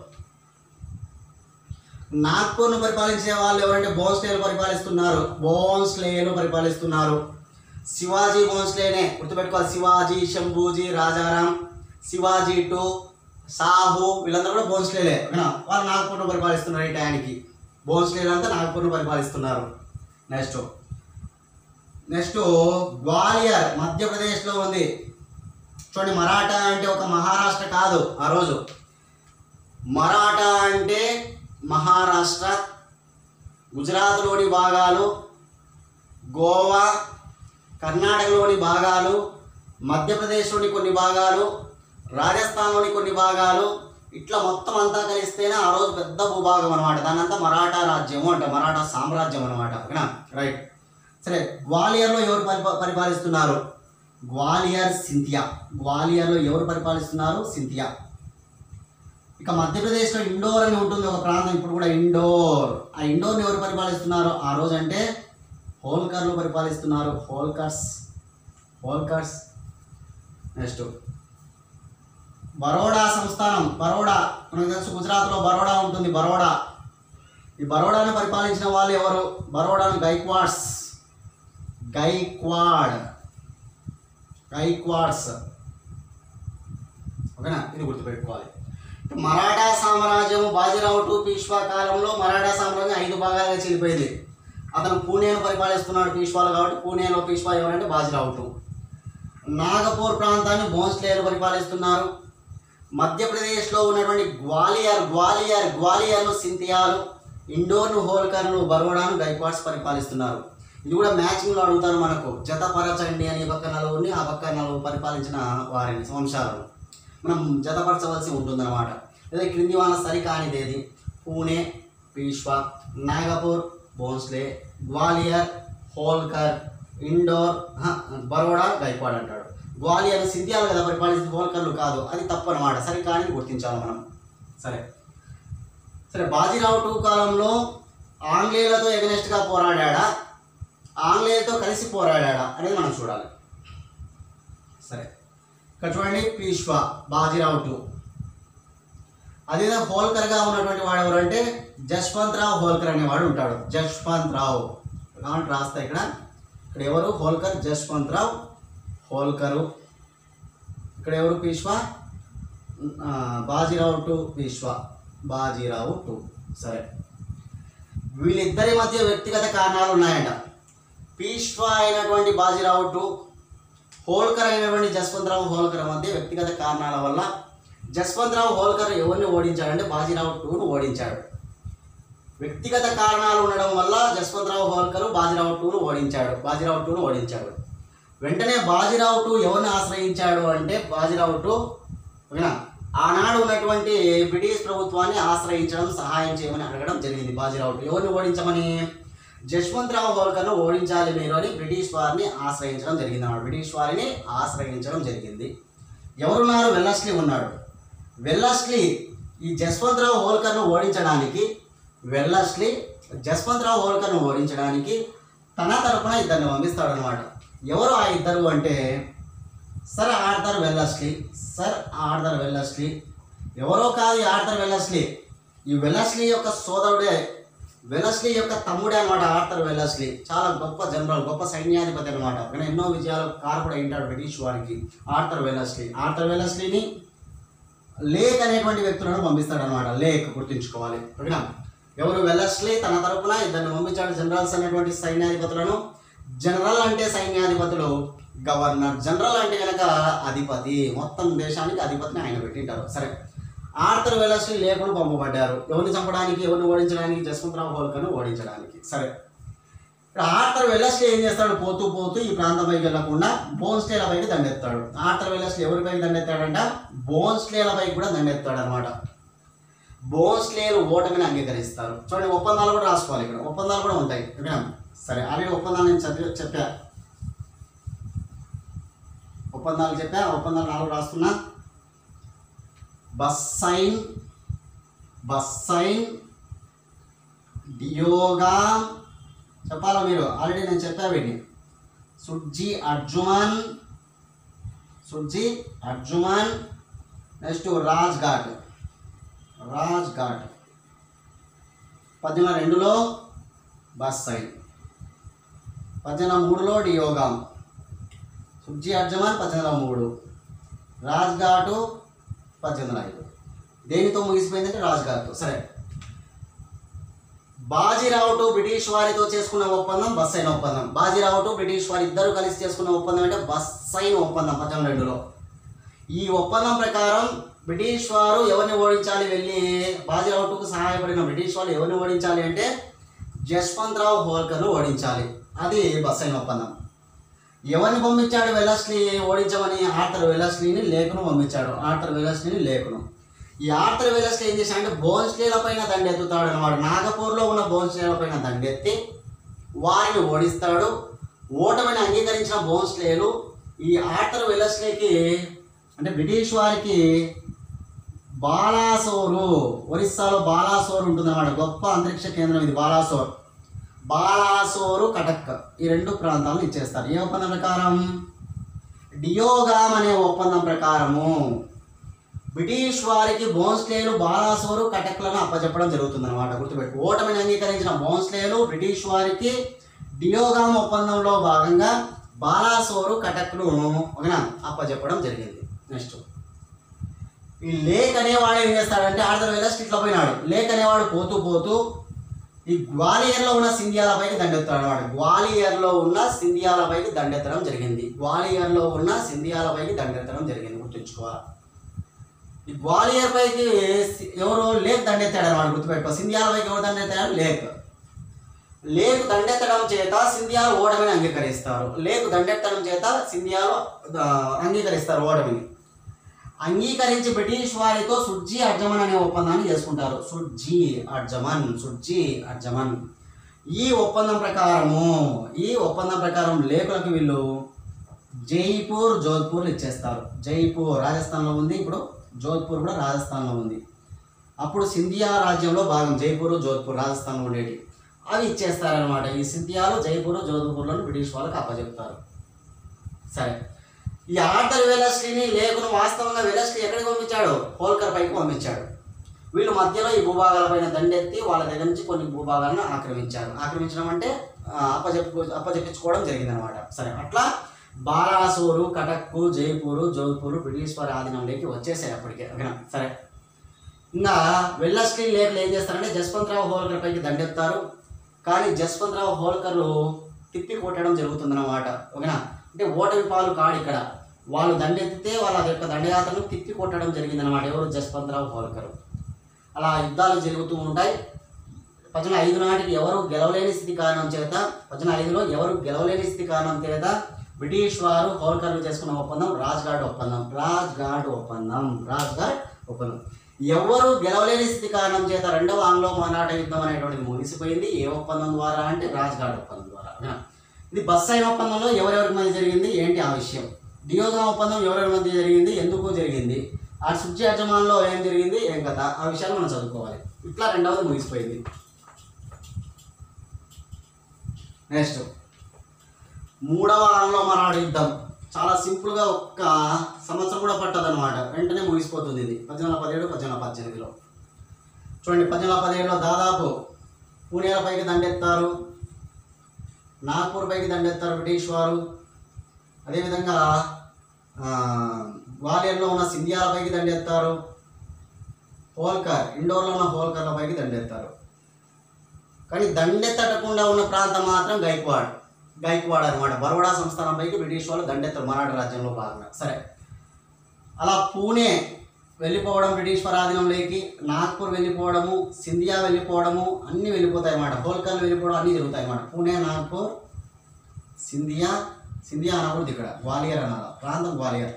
నాగ్పూర్ను పరిపాలించే వాళ్ళు ఎవరంటే బోన్స్లేలు పరిపాలిస్తున్నారు బోన్స్లేలు పరిపాలిస్తున్నారు శివాజీ బోన్స్లేనే గుర్తుపెట్టుకోవాలి శివాజీ శంభూజీ రాజారాం శివాజీ టు సాహు వీళ్ళందరూ కూడా బోన్స్లేలే ఓకేనా వాళ్ళు నాగ్పూర్ను పరిపాలిస్తున్నారు ఈ టయానికి బోన్స్లేలు అంతా నాగ్పూర్ను పరిపాలిస్తున్నారు నెక్స్ట్ నెక్స్ట్ గ్వాలియర్ మధ్యప్రదేశ్లో ఉంది చూడండి మరాఠా అంటే ఒక మహారాష్ట్ర కాదు ఆ రోజు మరాఠా అంటే మహారాష్ట్ర గుజరాత్లోని భాగాలు గోవా కర్ణాటకలోని భాగాలు మధ్యప్రదేశ్లోని కొన్ని భాగాలు రాజస్థాన్లోని కొన్ని భాగాలు ఇట్లా మొత్తం అంతా కలిస్తేనే ఆ రోజు పెద్ద భూభాగం అనమాట దాని అంతా మరాఠా రాజ్యము అంట మరాఠా సామ్రాజ్యం అనమాట ఓకేనా రైట్ సరే గ్వాలియర్లో ఎవరు పరిపా పరిపాలిస్తున్నారు గ్వాలియర్ సింధియా గ్వాలియర్లో ఎవరు పరిపాలిస్తున్నారు సింధియా ఇక మధ్యప్రదేశ్లో ఇండోర్ అని ఉంటుంది ఒక ప్రాంతం ఇప్పుడు కూడా ఇండోర్ ఆ ఇండోర్ని ఎవరు పరిపాలిస్తున్నారు ఆ రోజు అంటే హోల్కర్లు పరిపాలిస్తున్నారు హోల్కర్స్ హోల్కర్స్ నెక్స్ట్ బరోడా సంస్థానం బరోడా మనకు తెలుసు గుజరాత్లో బరోడా ఉంటుంది బరోడా ఈ బరోడాను పరిపాలించిన వాళ్ళు ఎవరు బరోడాను గైక్వాడ్స్ గైక్వాడ్ గైక్వాడ్స్ ఓకేనా ఇది గుర్తుపెట్టుకోవాలి ఇప్పుడు మరాఠా సామ్రాజ్యం బాజీరావు టు పీష్వా కాలంలో మరాఠా సామ్రాజ్యం ఐదు భాగాలుగా చెల్లిపోయింది అతను పూణేను పరిపాలిస్తున్నాడు పీష్వాలు కాబట్టి పూణేలో పీష్వా ఎవరంటే బాజీరావు టు నాగపూర్ ప్రాంతాన్ని భోన్స్లేలు పరిపాలిస్తున్నారు మధ్యప్రదేశ్లో ఉన్నటువంటి గ్వాలియర్ గ్వాలియర్ గ్వాలియర్ను సింతియాలు ఇండోర్ను హోల్కర్ను బరోడాను గైక్వాడ్స్ పరిపాలిస్తున్నారు ఇది కూడా మ్యాచింగ్లో అడుగుతారు మనకు జతపరచండి అని ఈ పక్క నలుగురిని ఆ పక్క నలుగురు పరిపాలించిన వారిని వంశాలను మనం జతపరచవలసి ఉంటుందన్నమాట లేదా క్రింది వాళ్ళ సరికానిదేది పూణే పీష్వా నాగపూర్ భోన్స్లే గ్వాలియర్ హోల్కర్ ఇండోర్ ఆహా, బరోడా గైక్వాడ్ అంటాడు గ్వాలియర్ సింధియాలు కదా పరిపాలించిన హోల్కర్లు కాదు అది తప్పు అనమాట సరి కానీ గుర్తించాలి మనం సరే సరే బాజీరావు టూ కాలంలో ఆంగ్లేయులతో ఎగనెస్ట్గా పోరాడా ఆంగ్లేయులతో కలిసి పోరాడా అనేది మనం చూడాలి సరే ఇక్కడ చూడండి పీష్వా బాజీరావు టూ అదే హోల్కర్గా ఉన్నటువంటి వాడు ఎవరంటే జశ్వంత్ రావు హోల్కర్ అనేవాడు ఉంటాడు జశ్వంత్ రావు కాబట్టి రాస్తా ఇక్కడ ఇక్కడ ఎవరు హోల్కర్ జశ్వంత్ రావు హోల్కరు ఇక్కడ ఎవరు పీష్వా ఆ, బాజీరావు టు పీష్వా బాజీరావు టు సరే వీళ్ళిద్దరి మధ్య వ్యక్తిగత కారణాలు ఉన్నాయంట పీష్వా అయినటువంటి బాజీరావు టు హోల్కర్ అయినటువంటి జస్వంతరావు హోల్కర్ మధ్య వ్యక్తిగత కారణాల వల్ల జస్వంతరావు హోల్కర్ ఎవరిని ఓడించాడంటే బాజీరావు టూను ఓడించాడు వ్యక్తిగత కారణాలు ఉండడం వల్ల జస్వంతరావు హోల్కర్ బాజీరావు టూను ఓడించాడు బాజీరావు టూను ఓడించాడు వెంటనే బాజీరావు టూ ఎవరిని ఆశ్రయించాడు అంటే బాజీరావు టూ ఓకేనా ఆనాడు ఉన్నటువంటి బ్రిటిష్ ప్రభుత్వాన్ని ఆశ్రయించడం సహాయం చేయమని అడగడం జరిగింది బాజీరావు టూ ఎవరిని ఓడించమని జశ్వంతరావు హోల్కర్ను ఓడించాలి మీరు అని బ్రిటిష్ వారిని ఆశ్రయించడం జరిగింది అన్నమాట బ్రిటిష్ వారిని ఆశ్రయించడం జరిగింది ఎవరున్నారు వెల్లస్లీ ఉన్నాడు వెల్లస్లీ ఈ జస్వంతరావు హోల్కర్ను ఓడించడానికి వెల్లస్లీ జస్వంతరావు హోల్కర్ను ఓడించడానికి తన తరపున ఇద్దరిని పంపిస్తాడు అనమాట ఎవరు ఆ ఇద్దరు అంటే sir Arthur Wellesley sir Arthur Wellesley ఎవరో కాదు ఈ ఆర్థర్ వెల్లస్లీ ఈ వెల్లస్లీ యొక్క సోదరుడే వెల్లస్లీ యొక్క తమ్ముడే అనమాట ఆర్థర్ వెల్లస్లీ చాలా గొప్ప జనరల్ గొప్ప సైన్యాధిపతి అనమాట కానీ ఎన్నో విజయాలు కారకుడు అయింటాడు బ్రిటిష్ వారికి ఆర్థర్ వెల్లస్లీ ఆర్థర్ వెల్లస్లీని లేక్ అనేటువంటి వ్యక్తులను పంపిస్తాడు అనమాట లేక్ గుర్తుంచుకోవాలి ఓకేనా ఎవరు వెల్లస్లీ తన తరపున ఇద్దరిని పంపించాడు జనరల్స్ అనేటువంటి సైన్యాధిపతులను జనరల్ అంటే సైన్యాధిపతులు గవర్నర్ జనరల్ అంటే కనుక అధిపతి మొత్తం దేశానికి అధిపతిని ఆయన పెట్టింటారు సరే ఆర్థర్ వెల్లస్లీ లేకుడు పంపబడ్డారు ఎవరిని చంపడానికి ఎవరిని ఓడించడానికి జస్వంతరావు హోల్కర్ను ఓడించడానికి సరే ఇప్పుడు ఆర్థర్ వెల్లస్లీ ఏం చేస్తాడు పోతూ పోతూ ఈ ప్రాంతంపైకి వెళ్ళకుండా బోన్స్లేల పైకి దండెత్తాడు ఆర్థర్ వెల్లస్లీ ఎవరి పైకి దండెత్తాడంట బోన్స్లేల పైకి కూడా దండెత్తాడు అనమాట బోన్స్లేలు ఓటమిని అంగీకరిస్తారు చూడండి ఒప్పందాలు కూడా రాసుకోవాలి ఇక్కడ ఒప్పందాలు కూడా ఉంటాయి ఓకేనా సరే ఆల్రెడీ ఒప్పందాలు నేను చెప్పి చెప్పా ఒప్పందాలు చెప్పా ఒప్పందాలు నాలుగు రాస్తున్నా బస్సైన్ బస్సైన్ డియోగా చెప్పాలా మీరు ఆల్రెడీ నేను చెప్పా వీటిని సుడ్జీ అర్జుమన్ సుడ్జీ అర్జుమన్ నెక్స్ట్ రాజ్ ఘాట్ రాజ్ ఘాట్ పద్దెనిమిది రెండులో బస్ సైన్ పద్దెనిమిది మూడులో డియోగాం సుబ్జీ అర్జమాన్ పద్దెనిమిది మూడు రాజ్ ఘాటు పద్దెనిమిది ఐదు దేనితో ముగిసిపోయిందంటే రాజ్ ఘాట్తో సరే బాజీరావు టు బ్రిటిష్ వారితో చేసుకున్న ఒప్పందం బస్ అయిన ఒప్పందం బాజీరావు టు బ్రిటిష్ వారు ఇద్దరు కలిసి చేసుకున్న ఒప్పందం అంటే బస్ అయిన ఒప్పందం పద్దెనిమిది రెండులో ఈ ఒప్పందం ప్రకారం బ్రిటిష్ వారు ఎవరిని ఓడించాలి వెళ్ళి బాజీరావుకు సహాయపడిన బ్రిటిష్ వాళ్ళు ఎవరిని ఓడించాలి అంటే జస్వంతరావు హోల్కర్ను ఓడించాలి అది బస్ అయిన ఒప్పందం ఎవరిని పంపించాడు వెల్లస్లీ ఓడించమని ఆర్థర్ వెల్లస్లీని లేఖను పంపించాడు ఆర్థర్ వెల్లస్లీని లేఖను ఈ ఆర్థర్ వెల్లస్లీ ఏం చేశాడంటే బోన్స్లేల పైన దండెత్తుతాడు అనమాట నాగపూర్లో ఉన్న బోన్స్లేల పైన దండెత్తి వారిని ఓడిస్తాడు ఓటమిని అంగీకరించిన బోన్స్లేలు ఈ ఆర్థర్ వెల్లస్లీకి అంటే బ్రిటిష్ వారికి బాలాసోరు ఒరిస్సాలో బాలాసోర్ ఉంటుందన్నమాట గొప్ప అంతరిక్ష కేంద్రం ఇది బాలాసోర్ బాలాసోరు కటక్ ఈ రెండు ప్రాంతాలను ఇచ్చేస్తారు ఏ ఒప్పందం ప్రకారం డియోగామ్ అనే ఒప్పందం ప్రకారము బ్రిటిష్ వారికి బోన్స్లేలు బాలాసోరు కటక్లను అప్పచెప్పడం జరుగుతుంది అనమాట గుర్తుపెట్టు ఓటమిని అంగీకరించిన బోన్స్లేలు బ్రిటిష్ వారికి డియోగామ్ ఒప్పందంలో భాగంగా బాలాసోరు కటక్ను ఒకనా అప్పచెప్పడం జరిగింది నెక్స్ట్ ఈ లేక్ అనేవాడు ఏం చేస్తాడంటే ఆర్థర్ వెల్లస్ట్ ఇట్లా పోయినాడు లేక్ అనేవాడు పోతూ పోతూ ఈ గ్వాలియర్లో ఉన్న సింధియాల పైకి దండెత్తాడు అనమాట గ్వాలియర్లో ఉన్న సింధియాల పైకి దండెత్తడం జరిగింది గ్వాలియర్లో ఉన్న సింధియాల పైకి దండెత్తడం జరిగింది గుర్తుంచుకోవాలి ఈ గ్వాలియర్ పైకి సి- ఎవరు లేక్ దండెత్తాడు అనమాట గుర్తుపెట్టుకో సింధియాల పైకి ఎవరు దండెత్తాడు లేక్ లేకు దండెత్తడం చేత సింధియాలు ఓటమిని అంగీకరిస్తారు లేకు దండెత్తడం చేత సింధియాలు ఆ, అంగీకరిస్తారు ఓటమిని అంగీకరించి బ్రిటిష్ వారితో సుడ్జీ అర్జమన్ అనే ఒప్పందాన్ని చేసుకుంటారు సుడ్జీ అర్జమన్ సుడ్జీ అర్జమన్ ఈ ఒప్పందం ప్రకారము ఈ ఒప్పందం ప్రకారం లేఖలకు వీళ్ళు జైపూర్ జోధ్పూర్ ఇచ్చేస్తారు జైపూర్ రాజస్థాన్లో ఉంది ఇప్పుడు జోధ్పూర్ కూడా రాజస్థాన్లో ఉంది అప్పుడు సింధియా రాజ్యంలో భాగం జైపూర్ జోధ్పూర్ రాజస్థాన్లో ఉండేటి అవి ఇచ్చేస్తారనమాట ఈ సింధియాలు జైపూర్ జోధ్పూర్లను బ్రిటిష్ వాళ్ళకి అప్పచెప్తారు సరే ఈ ఆర్థర్ వెలస్లీని లేఖను వాస్తవంగా వెలస్లీ ఎక్కడికి పంపించాడు హోల్కర్ పైకి పంపించాడు వీళ్ళు మధ్యలో ఈ భూభాగాలపైన దండెత్తి వాళ్ళ దగ్గర నుంచి కొన్ని భూభాగాలను ఆక్రమించారు ఆక్రమించడం అంటే ఆ, అప్పచెప్పు అప్పచెప్పించుకోవడం జరిగిందనమాట సరే అట్లా బాలాసూరు కటక్కు జైపూరు జోధ్పూర్ బ్రిటిష్ వారి ఆధీనంలోకి వచ్చేసాయి అప్పటికే ఓకేనా సరే ఇంకా వెల్లస్లీ లేఖలు ఏం చేస్తారంటే జస్వంతరావు హోల్కర్ పైకి దండెత్తారు కానీ జస్వంతరావు హోల్కర్ తిప్పి కొట్టడం జరుగుతుందన్నమాట ఓకేనా అంటే ఓటమి పాలు కాడు ఇక్కడ వాళ్ళు దండెత్తితే వాళ్ళ యొక్క దండయాత్రను తిప్పి కొట్టడం జరిగిందనమాట ఎవరు జస్వంతరావు హోల్కర్ అలా యుద్ధాలు జరుగుతూ ఉంటాయి పద్దెనిమిది ఐదు నాటికి ఎవరు గెలవలేని స్థితి కారణం చేత పద్దెనిమిది ఐదులో ఎవరు గెలవలేని స్థితి కారణం చేత బ్రిటిష్ వారు హోల్కర్లు చేసుకున్న ఒప్పందం రాజ్ఘాట్ ఒప్పందం రాజ్ఘాట్ ఒప్పందం రాజ్ఘాట్ ఒప్పందం ఎవరు గెలవలేని స్థితి కారణం చేత రెండవ ఆంగ్లో మరాఠ యుద్ధం అనేటువంటిది ముగిసిపోయింది ఏ ఒప్పందం ద్వారా అంటే రాజ్ఘాట్ ఒప్పందం ద్వారా ఓకేనా? ఇది బస్సైన్ ఒప్పందంలో ఎవరెవరికి మధ్య జరిగింది ఏంటి ఆ విషయం డియోగా ఒప్పందం ఎవరెవరి మధ్య జరిగింది ఎందుకు జరిగింది ఆ సుజ్జి యజమానులో ఏం జరిగింది ఏం కథ ఆ విషయాలు మనం చదువుకోవాలి ఇట్లా రెండవది ముగిసిపోయింది నెక్స్ట్ మూడవ ఆంగ్లో మరాఠా యుద్ధం చాలా సింపుల్గా ఒక్క సంవత్సరం కూడా పట్టదన్నమాట వెంటనే ముగిసిపోతుంది ఇది పద్దెనిమిది వందల పదిహేడు పద్దెనిమిది వందల పద్దెనిమిదిలో చూడండి పద్దెనిమిది వందల పదిహేడులో దాదాపు పూణేల పైకి దండెత్తారు నాగ్పూర్ పైకి దండెత్తారు బ్రిటిష్ వారు అదేవిధంగా ఆ, గ్వాలియర్లో ఉన్న సింధియాల పైకి దండెత్తారు హోల్కర్ ఇండోర్లో ఉన్న హోల్కర్ల పైకి దండెత్తారు కానీ దండెత్తకుండా ఉన్న ప్రాంతం మాత్రం గైక్వాడ్ గైక్వాడ్ అనమాట బరోడా సంస్థానంపైకి బ్రిటిష్ వాళ్ళు దండెత్తారు మరాఠా రాజ్యంలో భాగంగా సరే అలా పూణే వెళ్ళిపోవడం బ్రిటిష్ పరాధీనంలోకి నాగ్పూర్ వెళ్ళిపోవడము సింధియా వెళ్ళిపోవడము అన్నీ వెళ్ళిపోతాయి అన్నమాట హోల్కర్లు వెళ్ళిపోవడం అన్నీ జరుగుతాయి అన్నమాట పూణే నాగ్పూర్ సింధియా సింధియా అనకూడదు ఇక్కడ గ్వాలియర్ అనాల ప్రాంతం గ్వాలియర్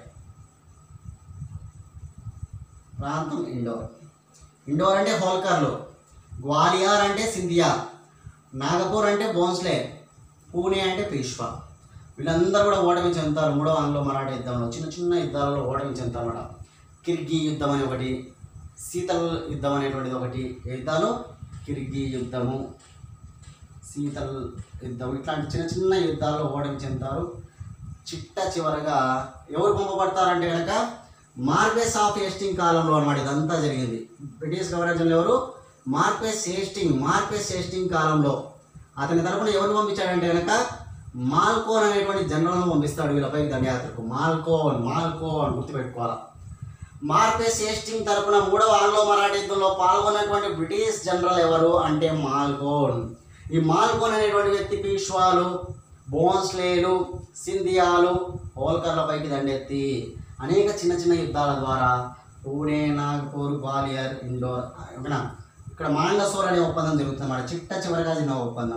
ప్రాంతం ఇండోర్ ఇండోర్ అంటే హోల్కర్లు గ్వాలియర్ అంటే సింధియా నాగపూర్ అంటే బోన్స్లే పూణే అంటే పీష్వా వీళ్ళందరూ కూడా ఓటమి చెందుతారు మూడో ఆంగ్లో మరాఠా యుద్ధంలో చిన్న చిన్న యుద్ధాలలో ఓటమి చెందుతారు అన్నమాట కిర్గి యుద్ధం అని ఒకటి శీతల్ యుద్ధం అనేటువంటిది ఒకటి ఏ యుద్ధాలు కిర్గి యుద్ధము శీతల్ యుద్ధం ఇట్లాంటి చిన్న చిన్న యుద్ధాల్లో ఓటమి చెందుతారు చిట్ట చివరగా ఎవరు పంపబడతారంటే కనుక మార్క్వెస్ ఆఫ్ హేస్టింగ్ కాలంలో అనమాట ఇదంతా జరిగింది బ్రిటిష్ గవర్నర్ ఎవరు మార్క్వెస్ హేస్టింగ్ మార్క్వెస్ హేస్టింగ్ కాలంలో అతని తరపున ఎవరు పంపించాడంటే కనుక మాల్కోన్ అనేటువంటి జనరల్ను పంపిస్తాడు వీళ్ళపై దండయాత్రకు మాల్కోన్ మాల్కోన్ గుర్తుపెట్టుకోవాలి మార్క్వెస్ హేస్టింగ్ తరపున మూడవ ఆంగ్లో మరాఠా యుద్ధంలో పాల్గొన్నటువంటి బ్రిటిష్ జనరల్ ఎవరు అంటే మాల్కోన్ ఈ మాల్కోన్ అనేటువంటి వ్యక్తి పీష్వాలు బోన్స్లేలు సింధియాలు హోల్కర్లపైకి దండెత్తి అనేక చిన్న చిన్న యుద్ధాల ద్వారా పూణే నాగపూర్ గ్వాలియర్ ఇండోర్ ఓకేనా ఇక్కడ మాండసోర్ అనే ఒప్పందం జరుగుతుంది అన్నమాట చిట్ట చివరిగా చిన్న ఒప్పందం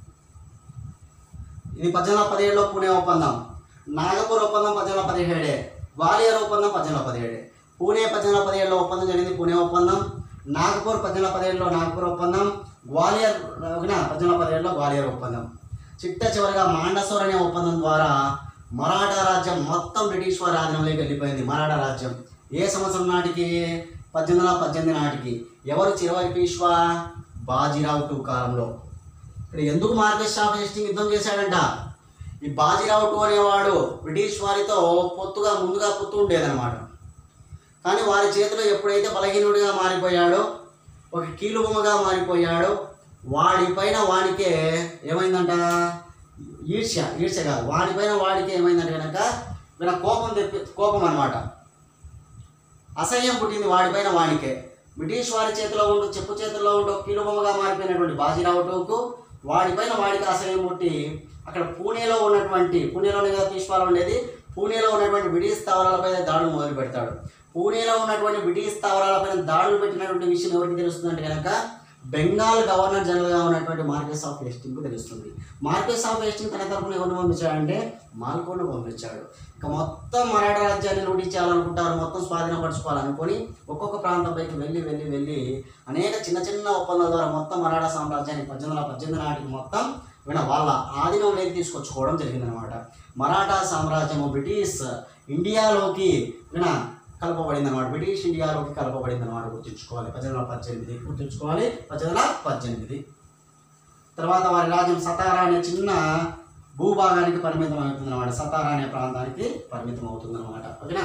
ఇది పద్దెనిమిది వందల పదిహేడులో పూణే ఒప్పందం నాగపూర్ ఒప్పందం పద్దెనిమిది వందల పదిహేడే గ్వాలియర్ ఒప్పందం పద్దెనిమిది వందల పదిహేడే పూణే పద్దెనిమిది వందల పదిహేడులో ఒప్పందం జరిగింది పూణే ఒప్పందం నాగపూర్ పద్దెనిమిది వందల పదిహేడులో నాగపూర్ ఒప్పందం గ్వాలియర్ ఓకేనా పద్దెనిమిది వందల పదిహేడులో గ్వాలియర్ ఒప్పందం చిట్ట చివరిగా మాండసోర్ అనే ఒప్పందం ద్వారా మరాఠా రాజ్యం మొత్తం బ్రిటిష్ వారి ఆధీనంలోకి వెళ్ళిపోయింది మరాఠా రాజ్యం ఏ సంవత్సరం నాటికి పద్దెనిమిది వందల పద్దెనిమిది నాటికి ఎవరు చివరి పీష్వా బాజీరావు టూ కాలంలో ఇక్కడ ఎందుకు మార్కెట్ షాప్ హేస్టింగ్ యుద్ధం చేశాడంట ఈ బాజీరావు టూ అనేవాడు బ్రిటిష్ వారితో పొత్తుగా ముందుగా పొత్తు ఉండేదన్నమాట కానీ వారి చేతిలో ఎప్పుడైతే బలహీనుడిగా మారిపోయాడో ఒక కీలుబొమ్మగా మారిపోయాడో వాడిపైన వాడికే ఏమైందంట ఈర్ష్య ఈర్ష్య కాదు వాడిపైన వాడికి ఏమైందంటే కనుక వీళ్ళ కోపం తెప్పి కోపం అనమాట అసహ్యం పుట్టింది వాడిపైన వాడికే బ్రిటిష్ వారి చేతిలో ఉంటూ చెప్పు చేతుల్లో ఉంటూ కీలుబొమ్మగా మారిపోయినటువంటి బాజీరావు టోకు వాడిపైన వాడికి అసహ్యం పుట్టి అక్కడ పూణేలో ఉన్నటువంటి పూణేలోనే కదా పీష్వాలో ఉండేది పూణేలో ఉన్నటువంటి బ్రిటిష్ స్థావరాలపై దాడులు మొదలు పెడతాడు పూణేలో ఉన్నటువంటి బ్రిటిష్ స్థావరాలపైన దాడులు పెట్టినటువంటి విషయం ఎవరికి తెలుస్తుందంటే కనుక బెంగాల్ గవర్నర్ జనరల్గా ఉన్నటువంటి మార్కెస్ ఆఫ్ హేస్టింగ్కు తెలుస్తుంది మార్కెస్ ఆఫ్ హేస్టింగ్ తన తరపున ఎవరిని పంపించాడంటే మాల్కోను పంపించాడు ఇక మొత్తం మరాఠా రాజ్యాన్ని లూటీ చేయాలనుకుంటారు మొత్తం స్వాధీనపరచుకోవాలనుకొని ఒక్కొక్క ప్రాంతంపైకి వెళ్ళి వెళ్ళి వెళ్ళి అనేక చిన్న చిన్న ఒప్పందాల ద్వారా మొత్తం మరాఠా సామ్రాజ్యాన్ని పద్దెనిమిది వందల పద్దెనిమిది నాటికి మొత్తం వీళ్ళ వాళ్ళ ఆధీనంలోకి తీసుకొచ్చుకోవడం జరిగిందనమాట మరాఠా సామ్రాజ్యము బ్రిటిష్ ఇండియాలోకి వీణ కలపబడింది అనమాట బ్రిటిష్ ఇండియాలోకి కలపబడింది అనమాట గుర్తుంచుకోవాలి పద్దెనిమిది వందల పద్దెనిమిది గుర్తుంచుకోవాలి పద్దెనిమిది వందల పద్దెనిమిది తర్వాత వారి రాజ్యం సతారా అనే చిన్న భూభాగానికి పరిమితం అవుతుంది అనమాట సతారా అనే ప్రాంతానికి పరిమితం అవుతుంది అనమాట ఓకేనా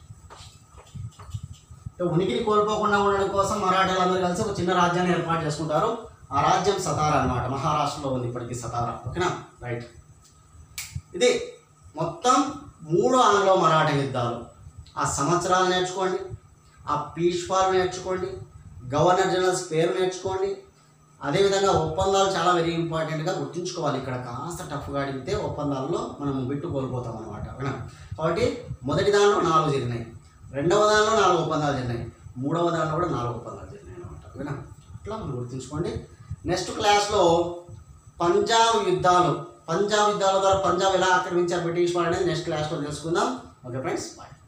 ఇక ఉనికిని కోల్పోకుండా ఉండడం కోసం మరాఠాలు అందరూ కలిసి ఒక చిన్న రాజ్యాన్ని ఏర్పాటు చేసుకుంటారు ఆ రాజ్యం సతారా అన్నమాట మహారాష్ట్రలో ఉంది ఇప్పటికీ సతారా ఓకేనా రైట్ ఇది మొత్తం మూడు ఆంగ్లో మరాఠా యుద్ధాలు ఆ సంవత్సరాలు నేర్చుకోండి ఆ పీష్వాలు నేర్చుకోండి గవర్నర్ జనరల్స్ పేరు నేర్చుకోండి అదేవిధంగా ఒప్పందాలు చాలా వెరీ ఇంపార్టెంట్గా గుర్తుంచుకోవాలి ఇక్కడ కాస్త టఫ్గా అడిగితే ఒప్పందాల్లో మనం బిట్టు కోల్పోతాం అనమాట ఓకేనా కాబట్టి మొదటి దానిలో నాలుగు జరిగినాయి రెండవ దానిలో నాలుగు ఒప్పందాలు జరిగినాయి మూడవ దానిలో కూడా నాలుగు ఒప్పందాలు జరిగినాయి అనమాట ఓకేనా అట్లా మనం గుర్తుంచుకోండి నెక్స్ట్ క్లాస్లో పంజాబ్ యుద్ధాలు పంజాబ్ యుద్ధాల ద్వారా పంజాబ్ ఎలా ఆక్రమించారు బ్రిటిష్ వారు అనేది నెక్స్ట్ క్లాస్లో తెలుసుకుందాం ఓకే ఫ్రెండ్స్ బాయ్